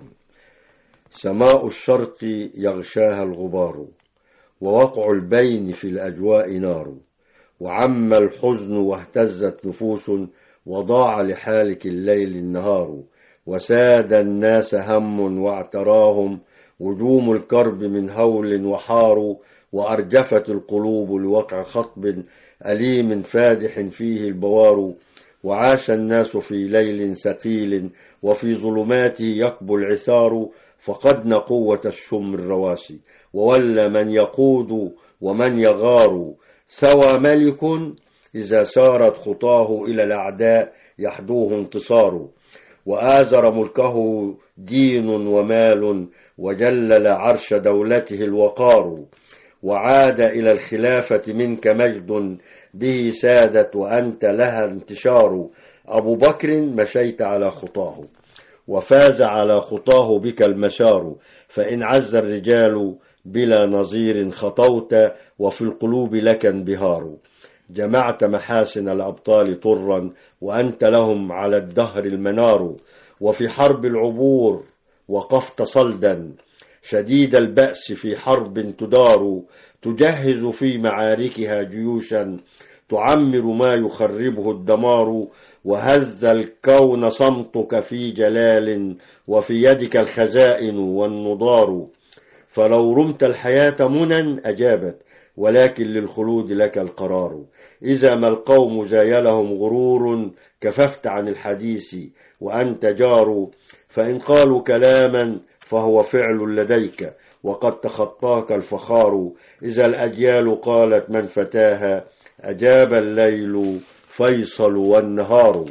سماء الشرق يغشاها الغبار ووقع البين في الأجواء نار وعم الحزن واهتزت نفوس وضاع لحالك الليل النهار وساد الناس هم واعتراهم وجوم الكرب من هول وحار وأرجفت القلوب لوقع خطب أليم فادح فيه البوار وعاش الناس في ليل ثقيل وفي ظلماته يكبو العثار فقدنا قوة الشم الرواسي وولى من يقود ومن يغار ثوى ملك إذا سارت خطاه إلى الأعداء يحدوه انتصار وآزر ملكه دين ومال وجلل عرش دولته الوقار وعاد إلى الخلافة منك مجد به سادت وأنت لها انتشار أبو بكر مشيت على خطاه وفاز على خطاه بك المسار فإن عز الرجال بلا نظير خطوت وفي القلوب لك انبهار جمعت محاسن الأبطال طرا وأنت لهم على الدهر المنار وفي حرب العبور وقفت صلدا شديد البأس في حرب تدار تجهز في معاركها جيوشا تعمر ما يخربه الدمار وهز الكون صمتك في جلال وفي يدك الخزائن والنضار فلو رمت الحياة منى أجابت ولكن للخلود لك القرار إذا ما القوم زايلهم غرور كففت عن الحديث وأنت جار فإن قالوا كلاما فهو فعل لديك وقد تخطاك الفخار إذا الأجيال قالت من فتاها أجاب الليل فيصل والنهار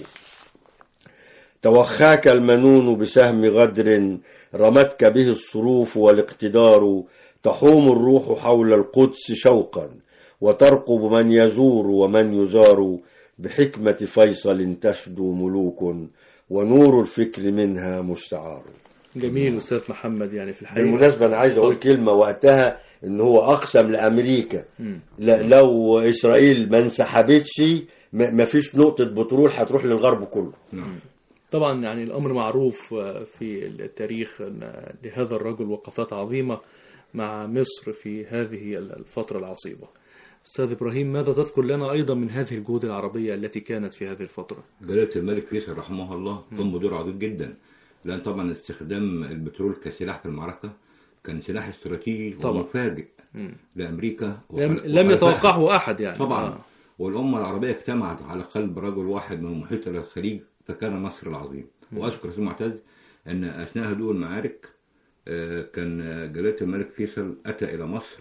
توخاك المنون بسهم غدر رمتك به الصروف والاقتدار تحوم الروح حول القدس شوقا وترقب من يزور ومن يزار بحكمة فيصل تشدو ملوك ونور الفكر منها مستعار جميل أستاذ محمد يعني في الحقيقة بالمناسبة أنا عايز أقول كلمة وقتها إن هو أقسم لأمريكا لا لو إسرائيل ما انسحبتش م- مفيش نقطة بترول هتروح للغرب كله طبعا يعني الأمر معروف آه، في التاريخ أن لهذا الرجل وقفات عظيمة مع مصر في هذه الفترة العصيبة أستاذ إبراهيم ماذا تذكر لنا أيضا من هذه الجهود العربية التي كانت في هذه الفترة جلالة الملك فيصل رحمه الله قام بدور عظيم جدا لأن طبعا استخدام البترول كسلاح في المعركة كان سلاح استراتيجي طبعا. ومفاجئ لأمريكا لم, وخل- لم وخلفائها. يتوقعه أحد يعني طبعا آه. والأمة العربية اجتمعت على قلب رجل واحد من المحيط إلى الخليج فكان مصر العظيم وأذكر سيد معتز أن أثناء هدوء المعارك آه، كان جلالة الملك فيصل أتى إلى مصر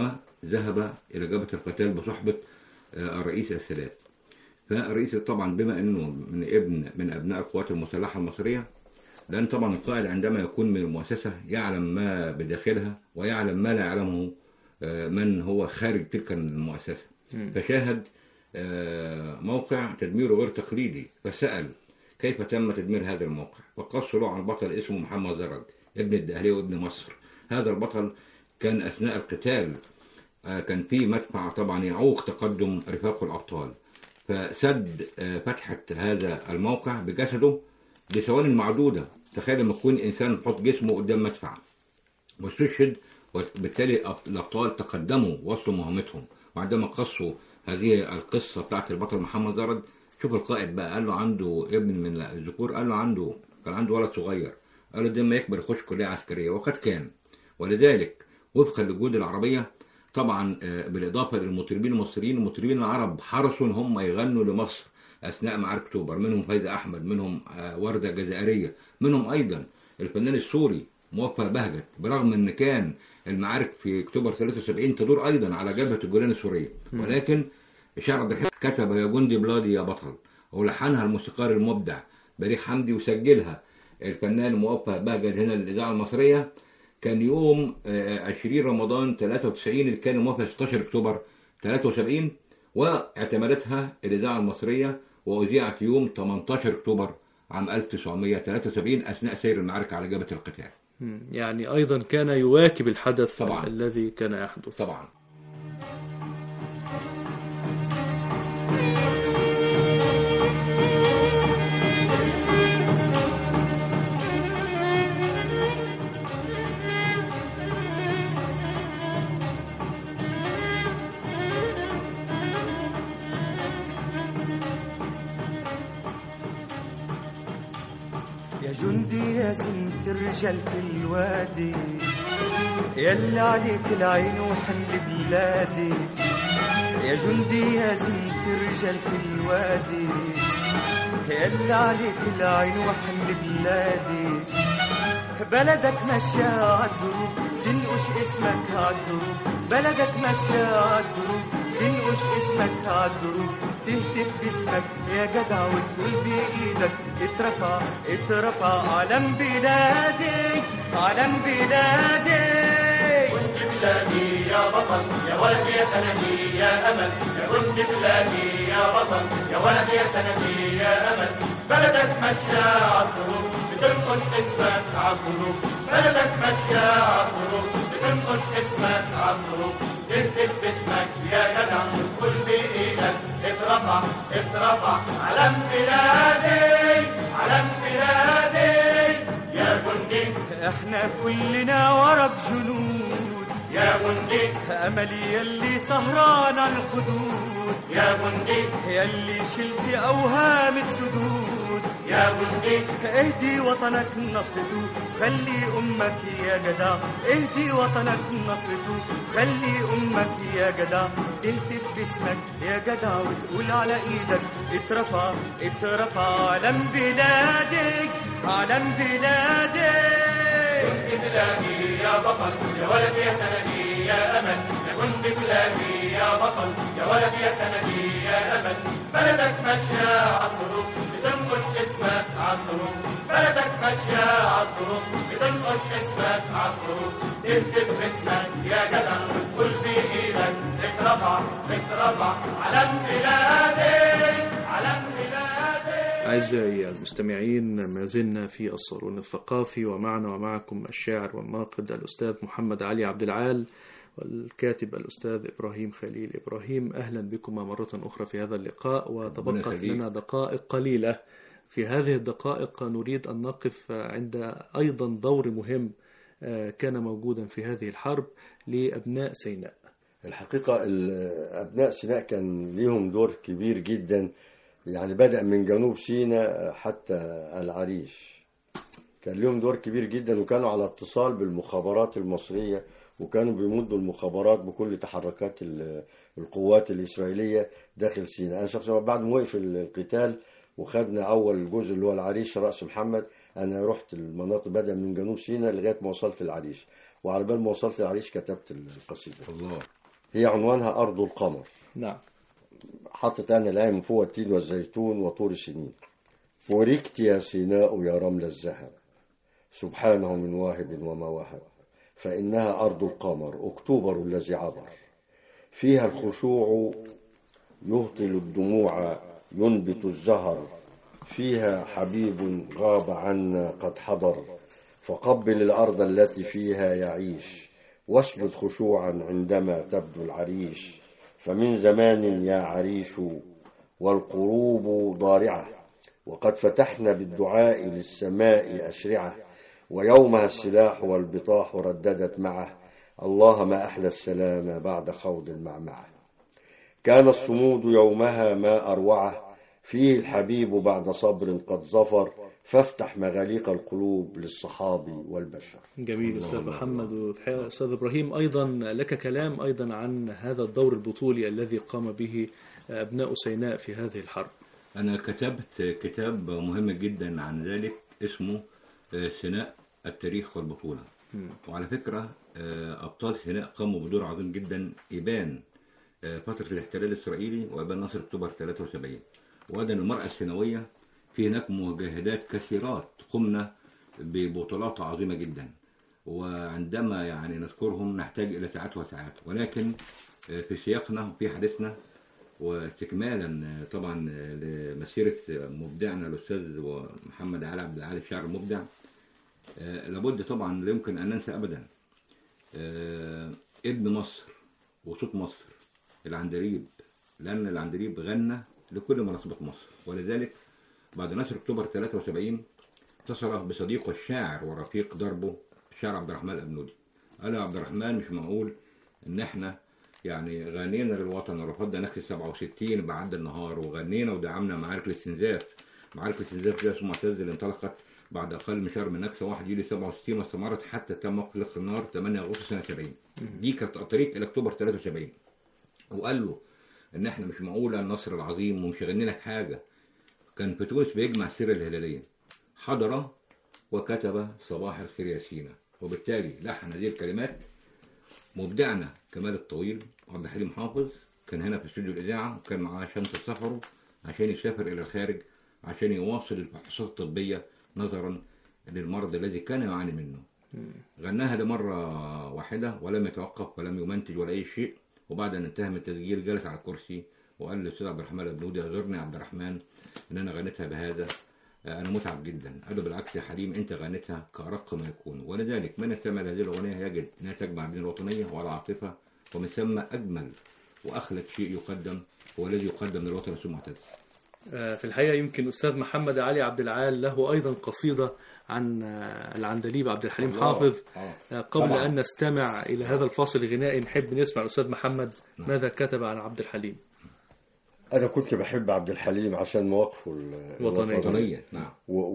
وذهب إلى جبهة القتال بصحبة آه، الرئيس السادات فالرئيس طبعا بما انه من ابن من ابناء القوات المسلحه المصريه لان طبعا القائد عندما يكون من المؤسسه يعلم ما بداخلها ويعلم ما لا يعلمه آه، من هو خارج تلك المؤسسه فشاهد آه، موقع تدميره غير تقليدي فسال كيف تم تدمير هذا الموقع وقصوا له عن بطل اسمه محمد زرد ابن الدهليه وابن مصر هذا البطل كان اثناء القتال آه، كان في مدفع طبعا يعوق تقدم رفاق الابطال فسد آه، فتحة هذا الموقع بجسده لثواني معدودة تخيل لما يكون إنسان يحط جسمه قدام مدفع واستشهد وبالتالي أب- الأبطال تقدموا وصلوا مهمتهم وعندما قصوا هذه القصة بتاعت البطل محمد زرد شوف القائد بقى قال له عنده ابن من الذكور قال له عنده كان عنده ولد صغير قال له ده لما يكبر يخش كلية عسكرية وقد كان ولذلك وفقا للجهود العربية طبعا آه، بالإضافة للمطربين المصريين المطربين العرب حرصوا إن هم يغنوا لمصر أثناء معارك أكتوبر منهم فايزة أحمد منهم آه، وردة جزائرية منهم أيضا الفنان السوري موفق بهجت برغم ان كان المعارك في اكتوبر 73 تدور ايضا على جبهه الجولان السوريه ولكن شعر عبد الحليم كتب يا جندي بلادي يا بطل ولحنها الموسيقار المبدع بليغ حمدي وسجلها الفنان موفق بهجت هنا للاذاعه المصريه كان يوم آه، 20 رمضان 93 اللي كان موافق 16 اكتوبر 73 واعتمدتها الاذاعه المصريه واذيعت يوم 18 اكتوبر عام 1973 اثناء سير المعارك على جبهه القتال مم. يعني أيضا كان يواكب الحدث طبعاً. الذي كان يحدث طبعا يا جندي يا زنت الرجال في الوادي يلا عليك العين وحن بلادي يا جندي يا زنت الرجال في الوادي يلا عليك العين وحن بلادي بلدك ماشية عالدروب تنقش اسمك عالدروب بلدك ماشية عالدروب تنقش اسمك عالدروب تهتف باسمك يا جدع وتقول بإيدك اترفع اترفع علم بلادي علم بلادي بلادي يا بطل يا ولد يا سندي يا امل يا جند بلادي يا بطل يا ولد يا سندي يا امل بلدك ماشية عالدروب بتنقش اسمك عالدروب بلدك ماشية عالدروب بتنقش اسمك عالدروب تكتب باسمك يا جدع وتقول بايدك اترفع اترفع علم بلادي علم بلادي يا جندي احنا كلنا ورق جنود يا جندي املي يلي سهران على الحدود يا جندي يلي شلت اوهام السدود يا جندي اهدي وطنك نصرته خلي امك يا جدع اهدي وطنك نصرته خلي امك يا جدع تهتف باسمك يا جدع وتقول على ايدك اترفع اترفع علم بلادك علم بلادك بلادي يا بطل يا ولد يا سندي يا أمل يا جند بلادي يا بطل يا ولد يا سندي يا أمل بلدك ماشية عالطرق بتنقش اسمك عالطرق بلدك ماشية عالطرق بتنقش اسمك عالطرق تكتب اسمك يا جدع وتقول بإيدك اترفع اترفع علم بلادي علم بلادي أعزائي المستمعين ما زلنا في الصالون الثقافي ومعنا ومعكم الشاعر والناقد الأستاذ محمد علي عبد العال والكاتب الأستاذ إبراهيم خليل إبراهيم أهلا بكما مرة أخرى في هذا اللقاء وتبقت يخليك. لنا دقائق قليلة في هذه الدقائق نريد أن نقف عند أيضا دور مهم آه، كان موجودا في هذه الحرب لأبناء سيناء الحقيقة ال- أبناء سيناء كان ليهم دور كبير جدا يعني بدأ من جنوب سيناء حتى العريش كان لهم دور كبير جدا وكانوا على اتصال بالمخابرات المصرية وكانوا بيمدوا المخابرات بكل تحركات ال- القوات الإسرائيلية داخل سيناء أنا شخصيا بعد ما وقف القتال وخدنا أول جزء اللي هو العريش رأس محمد أنا رحت المناطق بدأ من جنوب سيناء لغاية ما وصلت العريش وعلى بال ما وصلت العريش كتبت القصيدة الله هي عنوانها أرض القمر نعم حطت أنا الآية من فوق التين والزيتون وطور سنين وركت يا سيناء يا رمل الزهر سبحانه من واهب وما وهب فإنها أرض القمر أكتوبر الذي عبر فيها الخشوع يهطل الدموع ينبت الزهر فيها حبيب غاب عنا قد حضر فقبل الأرض التي فيها يعيش واسجد خشوعا عندما تبدو العريش فمن زمان يا عريش والقروب ضارعة وقد فتحنا بالدعاء للسماء أشرعة ويومها السلاح والبطاح رددت معه الله ما أحلى السلام بعد خوض المعمعة كان الصمود يومها ما أروعه فيه الحبيب بعد صبر قد ظفر فافتح مغاليق القلوب للصحابي والبشر جميل أستاذ محمد والحقيقة أستاذ إبراهيم أيضا لك كلام أيضا عن هذا الدور البطولي الذي قام به أبناء سيناء في هذه الحرب أنا كتبت كتاب مهم جدا عن ذلك اسمه آه، سيناء التاريخ والبطولة وعلى فكرة آه، أبطال سيناء قاموا بدور عظيم جدا يبان آه، فترة الاحتلال الإسرائيلي ويبان نصر أكتوبر 73 وأيضا المرأة السيناوية في هناك مجاهدات كثيرات قمنا ببطولات عظيمة جدا وعندما يعني نذكرهم نحتاج إلى ساعات وساعات ولكن آه، في سياقنا وفي حديثنا واستكمالا آه، طبعا آه، لمسيرة آه، مبدعنا الأستاذ محمد علي عبد العال الشاعر المبدع آه، لابد طبعا لا يمكن أن ننسى أبدا آه، ابن مصر وصوت مصر العندليب لأن العندليب غنى لكل مناسبات مصر ولذلك بعد نشر أكتوبر 73 اتصل بصديقه الشاعر ورفيق دربه الشاعر عبد الرحمن الأبنودي قال يا عبد الرحمن مش معقول إن إحنا يعني غنينا للوطن ورفضنا نكسة 67 بعد النهار وغنينا ودعمنا معارك الاستنزاف معارك الاستنزاف دي اسمها معتز اللي انطلقت بعد أقل من شهر من نكسة 1 يوليو 67 واستمرت حتى تم إطلاق النار 8 أغسطس سنة 70 دي كانت الطريق إلى أكتوبر 73 وقال له إن إحنا مش معقولة النصر العظيم ومش غني لك حاجة كان في تونس بيجمع السيرة الهلالية حضر وكتب صباح الخير يا سينا وبالتالي لحن هذه الكلمات مبدعنا كمال الطويل وعبد الحليم حافظ كان هنا في استوديو الإذاعة وكان معاه شمس سفره عشان يسافر إلى الخارج عشان يواصل الفحوصات الطبية نظرا للمرض الذي كان يعاني منه غناها لمرة واحدة ولم يتوقف ولم يمنتج ولا أي شيء وبعد أن انتهى من التسجيل جلس على الكرسي وقال للأستاذ عبد الرحمن الأبنودي أعذرني يا عبد الرحمن إن أنا غنيتها بهذا آه، أنا متعب جدا قال له بالعكس يا حليم أنت غنيتها كأرق ما يكون ولذلك من يستمع لهذه الأغنية يجد أنها تجمع بين الوطنية والعاطفة ومن ثم أجمل وأخلد شيء يقدم هو الذي يقدم للوطن السوء معتز آه، في الحقيقة يمكن أستاذ محمد علي عبد العال له أيضا قصيدة عن آه، العندليب عبد الحليم الله. حافظ آه. آه، قبل طبعا. أن نستمع إلى هذا الفاصل الغنائي نحب نسمع الأستاذ محمد ماذا كتب عن عبد الحليم أنا كنت بحب عبد الحليم عشان مواقفه ال- وطنية. وطنية نعم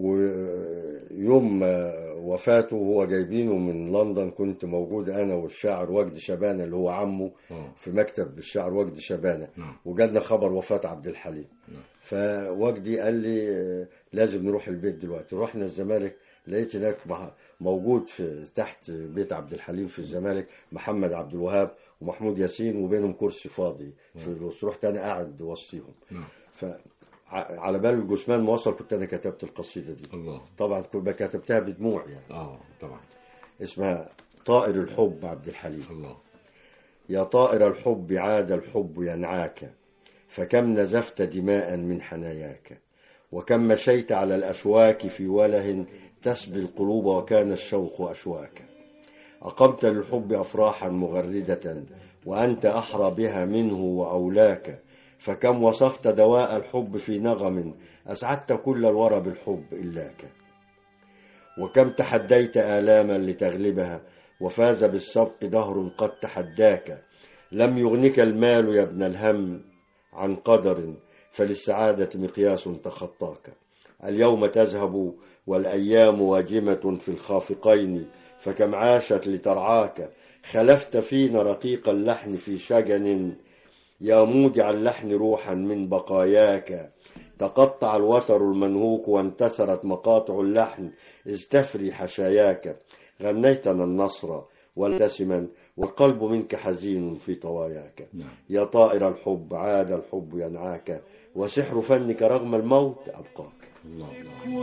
ويوم وفاته هو جايبينه من لندن كنت موجود أنا والشاعر وجدي شبانة اللي هو عمه آه. في مكتب الشاعر وجدي شبانة نعم. وجالنا خبر وفاة عبد الحليم نعم. فوجدي قال لي آه، لازم نروح البيت دلوقتي رحنا الزمالك لقيت هناك مع موجود في تحت بيت عبد الحليم في الزمالك محمد عبد الوهاب ومحمود ياسين وبينهم كرسي فاضي في الوسط رحت انا قاعد وسطيهم ف ع- على بال الجثمان ما وصل كنت انا كتبت القصيده دي الله طبعا كنت كتبتها بدموع يعني اه طبعا اسمها طائر الحب عبد الحليم الله يا طائر الحب عاد الحب ينعاك فكم نزفت دماء من حناياك وكم مشيت على الأشواك في وله تسبي القلوب وكان الشوق أشواك أقمت للحب أفراحا مغردة وأنت أحرى بها منه وأولاك فكم وصفت دواء الحب في نغم أسعدت كل الورى بالحب إلاك وكم تحديت آلاما لتغلبها وفاز بالسبق دهر قد تحداك لم يغنك المال يا ابن الهم عن قدر فللسعادة مقياس تخطاك اليوم تذهب والأيام واجمة في الخافقين فكم عاشت لترعاك خلفت فينا رقيق اللحن في شجن يا مودع اللحن روحا من بقاياك تقطع الوتر المنهوك وانتثرت مقاطع اللحن إذ تفري حشاياك غنيتنا النصر والتسما والقلب منك حزين في طواياك نعم. يا طائر الحب عاد الحب ينعاك وسحر فنك رغم الموت أبقاك الله الله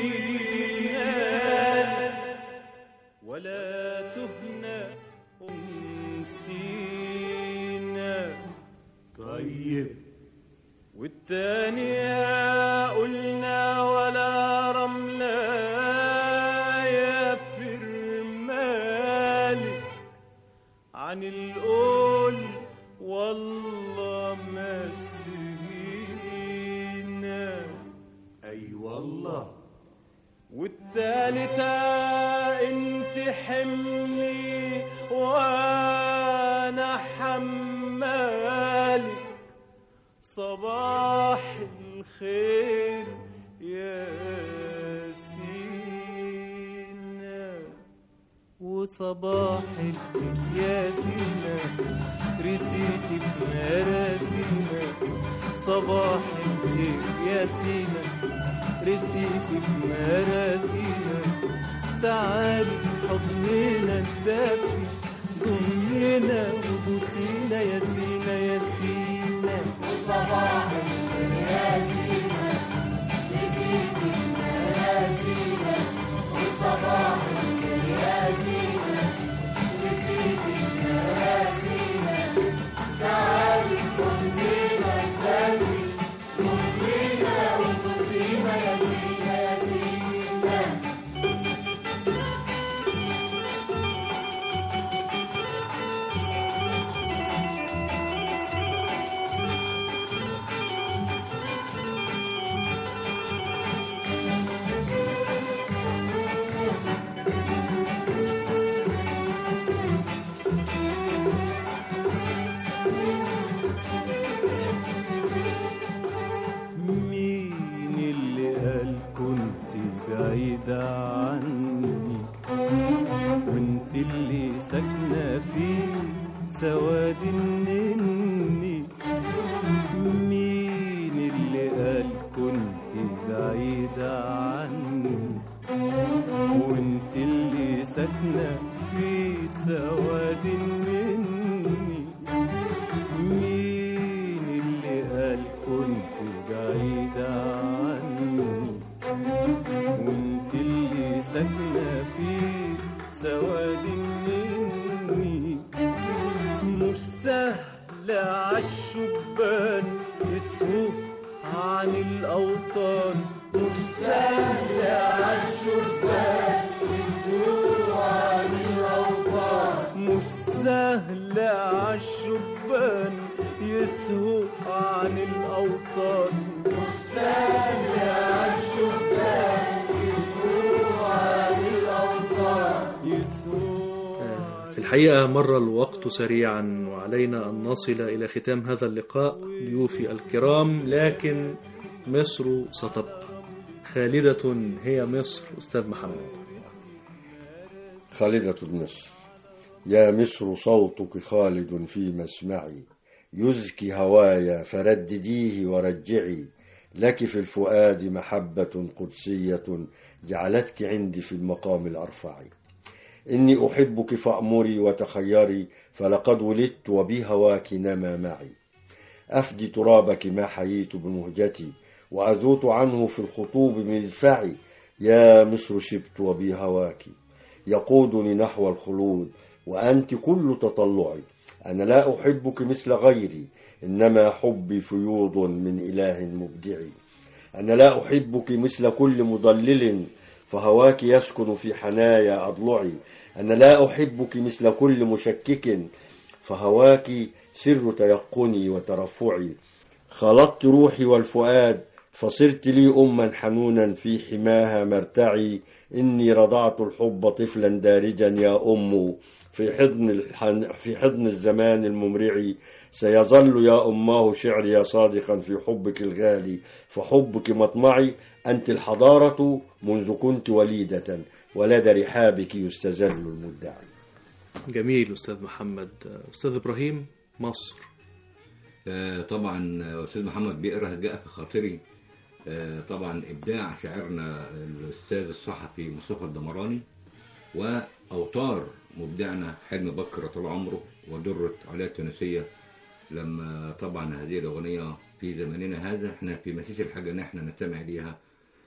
وجينا ولا تهنى أنسينا طيب والتانية قلنا ولا رملة يا فرمالي عن القول والله ما سهينا اي والله والتالتة انت حملي وانا حمالي صباح الخير يا سينا وصباح الخير يا سينا رسيتي بمراسينا صباح الخير يا سينا رسيتي بمراسينا تعالي حضننا الدافي ضمنا وبوسينا يا سينا يا سينا مين اللي قال كنت بعيدة عني وانت اللي ساكنة في سواد النني مين اللي قال كنت بعيدة عني وانت اللي ساكنة في سواد النني مين اللي قال كنت بعيدة عني وانت اللي ساكنة في سواد مني مش سهل عالشبان يسوق عن الأوطان مش سهل عالشبان يسوق عن الأوطان مش سهل عالشبان يسوق عن الأوطان مش سهل عالشبان يسوق عن الأوطان يسوق في الحقيقة مر الوقت سريعا وعلينا أن نصل إلى ختام هذا اللقاء ضيوفي الكرام لكن مصر ستبقى خالدة هي مصر أستاذ محمد خالدة مصر يا مصر صوتك خالد في مسمعي يزكي هوايا فردديه ورجعي لك في الفؤاد محبة قدسية جعلتك عندي في المقام الأرفع إني أحبك فأمري وتخيري فلقد ولدت وبهواك نما معي أفدي ترابك ما حييت بمهجتي وأذوت عنه في الخطوب مدفعي يا مصر شبت وبي هواك يقودني نحو الخلود وأنت كل تطلعي أنا لا أحبك مثل غيري إنما حبي فيوض من إله مبدعي أنا لا أحبك مثل كل مضلل فهواك يسكن في حنايا أضلعي أنا لا أحبك مثل كل مشكك فهواك سر تيقني وترفعي خلطت روحي والفؤاد فصرت لي أما حنونا في حماها مرتعي إني رضعت الحب طفلا دارجا يا أم في حضن الحن في حضن الزمان الممرع سيظل يا أماه شعري يا صادقا في حبك الغالي فحبك مطمعي أنت الحضارة منذ كنت وليدة ولدى رحابك يستزل المدعي جميل أستاذ محمد أستاذ إبراهيم مصر آه، طبعا آه، استاذ محمد بيقرا جاء في خاطري آه، طبعا ابداع شاعرنا الاستاذ الصحفي مصطفى الدمراني واوتار مبدعنا حلمي بكر طول عمره ودره عليا التونسيه لما طبعا هذه الاغنيه في زماننا هذا احنا في مسيس الحاجه ان احنا نستمع ليها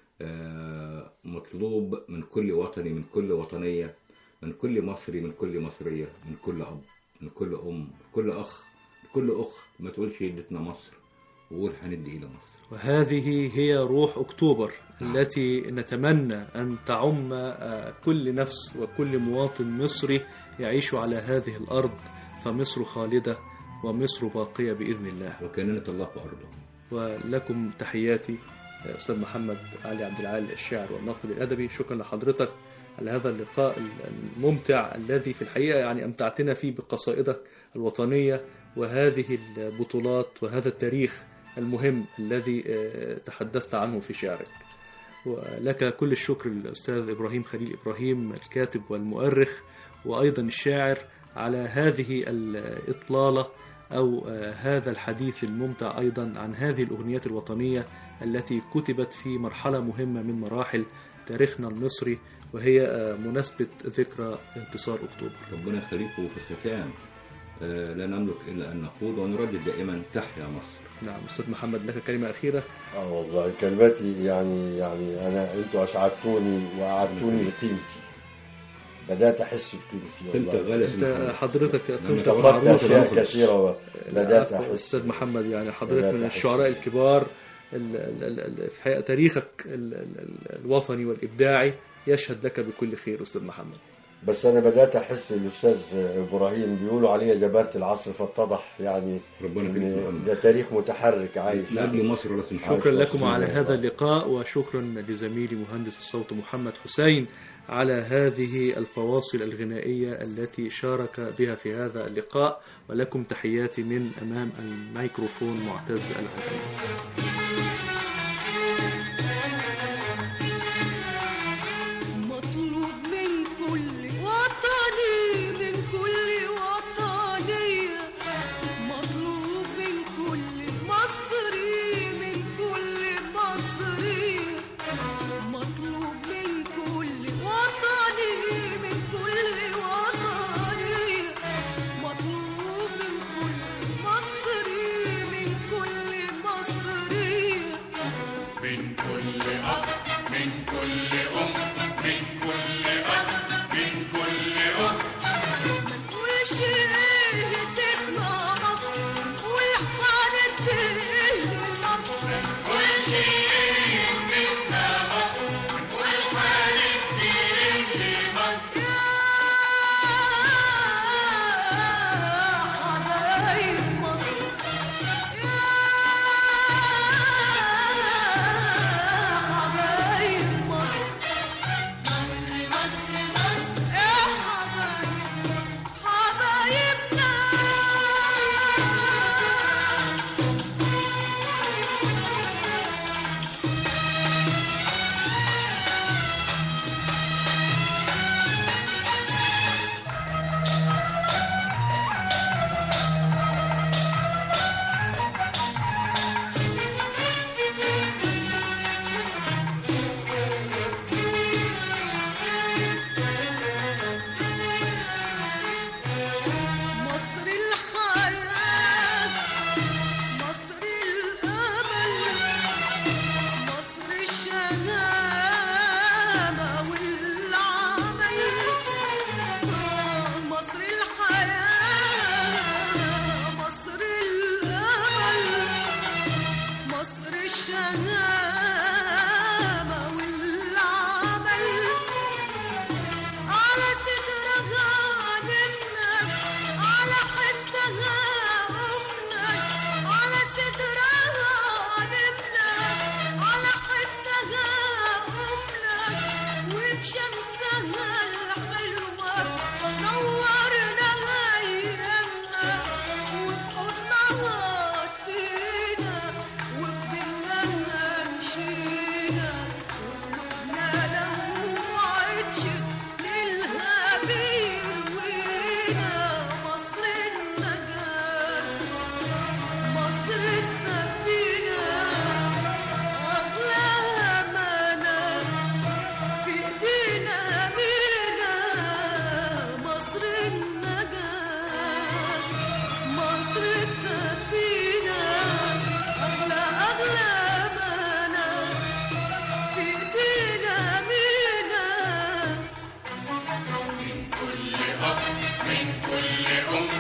آه، مطلوب من كل وطني من كل وطنيه من كل مصري من كل مصريه من كل اب من كل ام من كل اخ من كل اخت ما تقولش ادتنا مصر وقول هندي الى مصر وهذه هي روح أكتوبر التي نتمنى أن تعم آه، كل نفس وكل مواطن مصري يعيش على هذه الأرض فمصر خالدة ومصر باقية بإذن الله وكاننا الله في ارضه ولكم تحياتي آه، أستاذ محمد علي عبد العال الشاعر والناقد الأدبي شكرا لحضرتك على هذا اللقاء الممتع الذي في الحقيقة يعني أمتعتنا فيه بقصائدك الوطنية وهذه البطولات وهذا التاريخ المهم الذي آه، تحدثت عنه في شعرك ولك كل الشكر الأستاذ إبراهيم خليل إبراهيم الكاتب والمؤرخ وأيضا الشاعر على هذه الإطلالة أو آه، هذا الحديث الممتع أيضا عن هذه الأغنيات الوطنية التي كتبت في مرحلة مهمة من مراحل تاريخنا المصري وهي آه، مناسبة ذكرى انتصار أكتوبر ربنا يخليكم في الختام آه، لا نملك الا ان نقول ونردد دائما تحيا مصر نعم أستاذ محمد لك كلمة أخيرة اه والله كلماتي يعني يعني انا انتوا اسعدتوني واعدتوني لقيمتي بدات احس بقيمتي انت والله غالي أنت حضرتك نعم. كنت افتقدت معروف اشياء ونخلص. كثيره بدات العفو، احس أستاذ محمد يعني حضرتك بدأت من أحس. الشعراء الكبار ال- ال- ال- ال- في حقيقة تاريخك ال- ال- ال- الوطني والإبداعي يشهد لك بكل خير أستاذ محمد بس انا بدات احس الاستاذ ابراهيم بيقولوا عليه جبارة العصر فاتضح يعني ربنا يخليك إن محمد. ده تاريخ متحرك عايش لاجل مصر لازم شكرا عايش لكم وسيم على والله. هذا اللقاء وشكرا لزميلي مهندس الصوت محمد حسين على هذه الفواصل الغنائية التي شارك بها في هذا اللقاء ولكم تحياتي من أمام الميكروفون معتز العدوي مطلوب من كل وطني من كل وطنية مطلوب من كل مصري من كل مصرية مطلوب من كل وطني من كل وطنية مطلوب من كل مصري من كل مصرية السفينة مصر النجاة مصر السفينة أغلاها أمانة في إيدينا أمينة مصر النجاة مصر السفينة أغلى أغلى أمانة في إيدينا أمينة من كل أب من كل أم